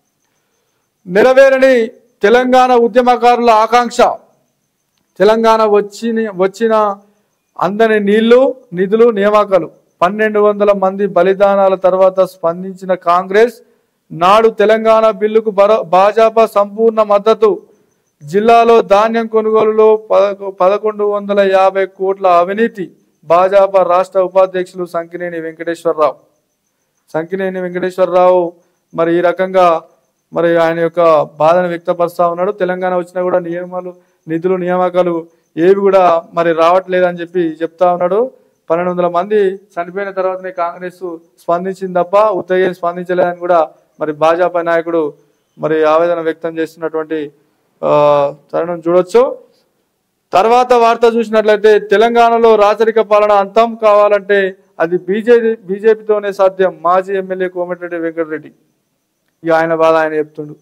నెరవేరని తెలంగాణ ఉద్యమకారుల ఆకాంక్ష తెలంగాణ వచ్చిన వచ్చిన అందని నీళ్లు నిధులు నియామకాలు పన్నెండు వందల మంది బలిదానాల తర్వాత స్పందించిన కాంగ్రెస్ నాడు తెలంగాణ బిల్లుకు బర- భాజపా సంపూర్ణ మద్దతు జిల్లాలో ధాన్యం కొనుగోలులో పదకొ- పదకొండు వందల యాభై కోట్ల అవినీతి భాజపా రాష్ట్ర ఉపాధ్యక్షులు సంకినేని వెంకటేశ్వరరావు సంకినేని వెంకటేశ్వరరావు మరి ఈ రకంగా మరి ఆయన యొక్క బాధను వ్యక్తపరుస్తా ఉన్నాడు తెలంగాణ వచ్చినా కూడా నియమాలు నిధులు నియామకాలు ఏవి కూడా మరి రావట్లేదు అని చెప్పి చెప్తా ఉన్నాడు పన్నెండు వందల మంది చనిపోయిన తర్వాతనే కాంగ్రెస్ స్పందించింది తప్ప ఉత్తగే స్పందించలేదని కూడా మరి భాజపా నాయకుడు మరి ఆవేదన వ్యక్తం చేస్తున్నటువంటి ఆ, తరుణం చూడొచ్చు తర్వాత వార్త చూసినట్లయితే తెలంగాణలో రాచరిక పాలన అంతం కావాలంటే అది బీజేపీ బీజేపీతోనే సాధ్యం మాజీ ఎమ్మెల్యే కోమటిరెడ్డి వెంకటరెడ్డి ఇక ఆయన బాధ ఆయన చెప్తుండు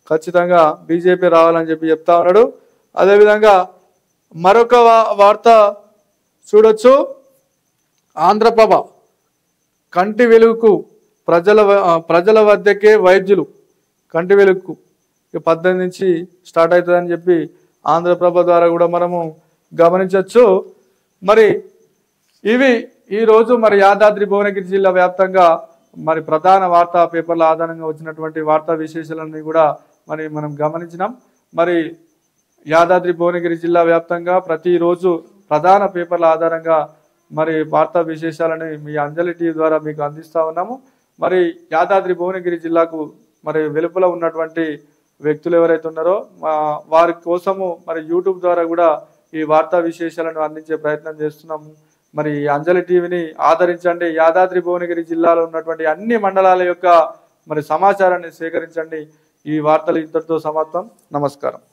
ఖచ్చితంగా బీజేపీ రావాలని చెప్పి చెప్తా ఉన్నాడు అదేవిధంగా మరొక వా- వార్త చూడొచ్చు ఆంధ్రప్రభ కంటి వెలుగుకు ప్రజల వ- ఆ, ప్రజల వద్దకే వైద్యులు కంటి వెలుగుకు ఇక పద్దెనిమిది నుంచి స్టార్ట్ అవుతుందని చెప్పి ఆంధ్రప్రభ ద్వారా కూడా మనము గమనించవచ్చు మరి ఇవి ఈరోజు మరి యాదాద్రి భువనగిరి జిల్లా వ్యాప్తంగా మరి ప్రధాన వార్తా పేపర్ల ఆధారంగా వచ్చినటువంటి వార్తా విశేషాలన్నీ కూడా మరి మనం గమనించినాం మరి యాదాద్రి భువనగిరి జిల్లా వ్యాప్తంగా ప్రతిరోజు ప్రధాన పేపర్ల ఆధారంగా మరి వార్తా విశేషాలని మీ అంజలి టీవీ ద్వారా మీకు అందిస్తా ఉన్నాము మరి యాదాద్రి భువనగిరి జిల్లాకు మరి వెలుపల ఉన్నటువంటి వ్యక్తులు ఎవరైతే ఉన్నారో మా వారి కోసము మరి యూట్యూబ్ ద్వారా కూడా ఈ వార్తా విశేషాలను అందించే ప్రయత్నం చేస్తున్నాము మరి ఈ అంజలి టీవీని ఆదరించండి యాదాద్రి భువనగిరి జిల్లాలో ఉన్నటువంటి అన్ని మండలాల యొక్క మరి సమాచారాన్ని సేకరించండి ఈ వార్తలు ఇంతటితో సమాప్తం నమస్కారం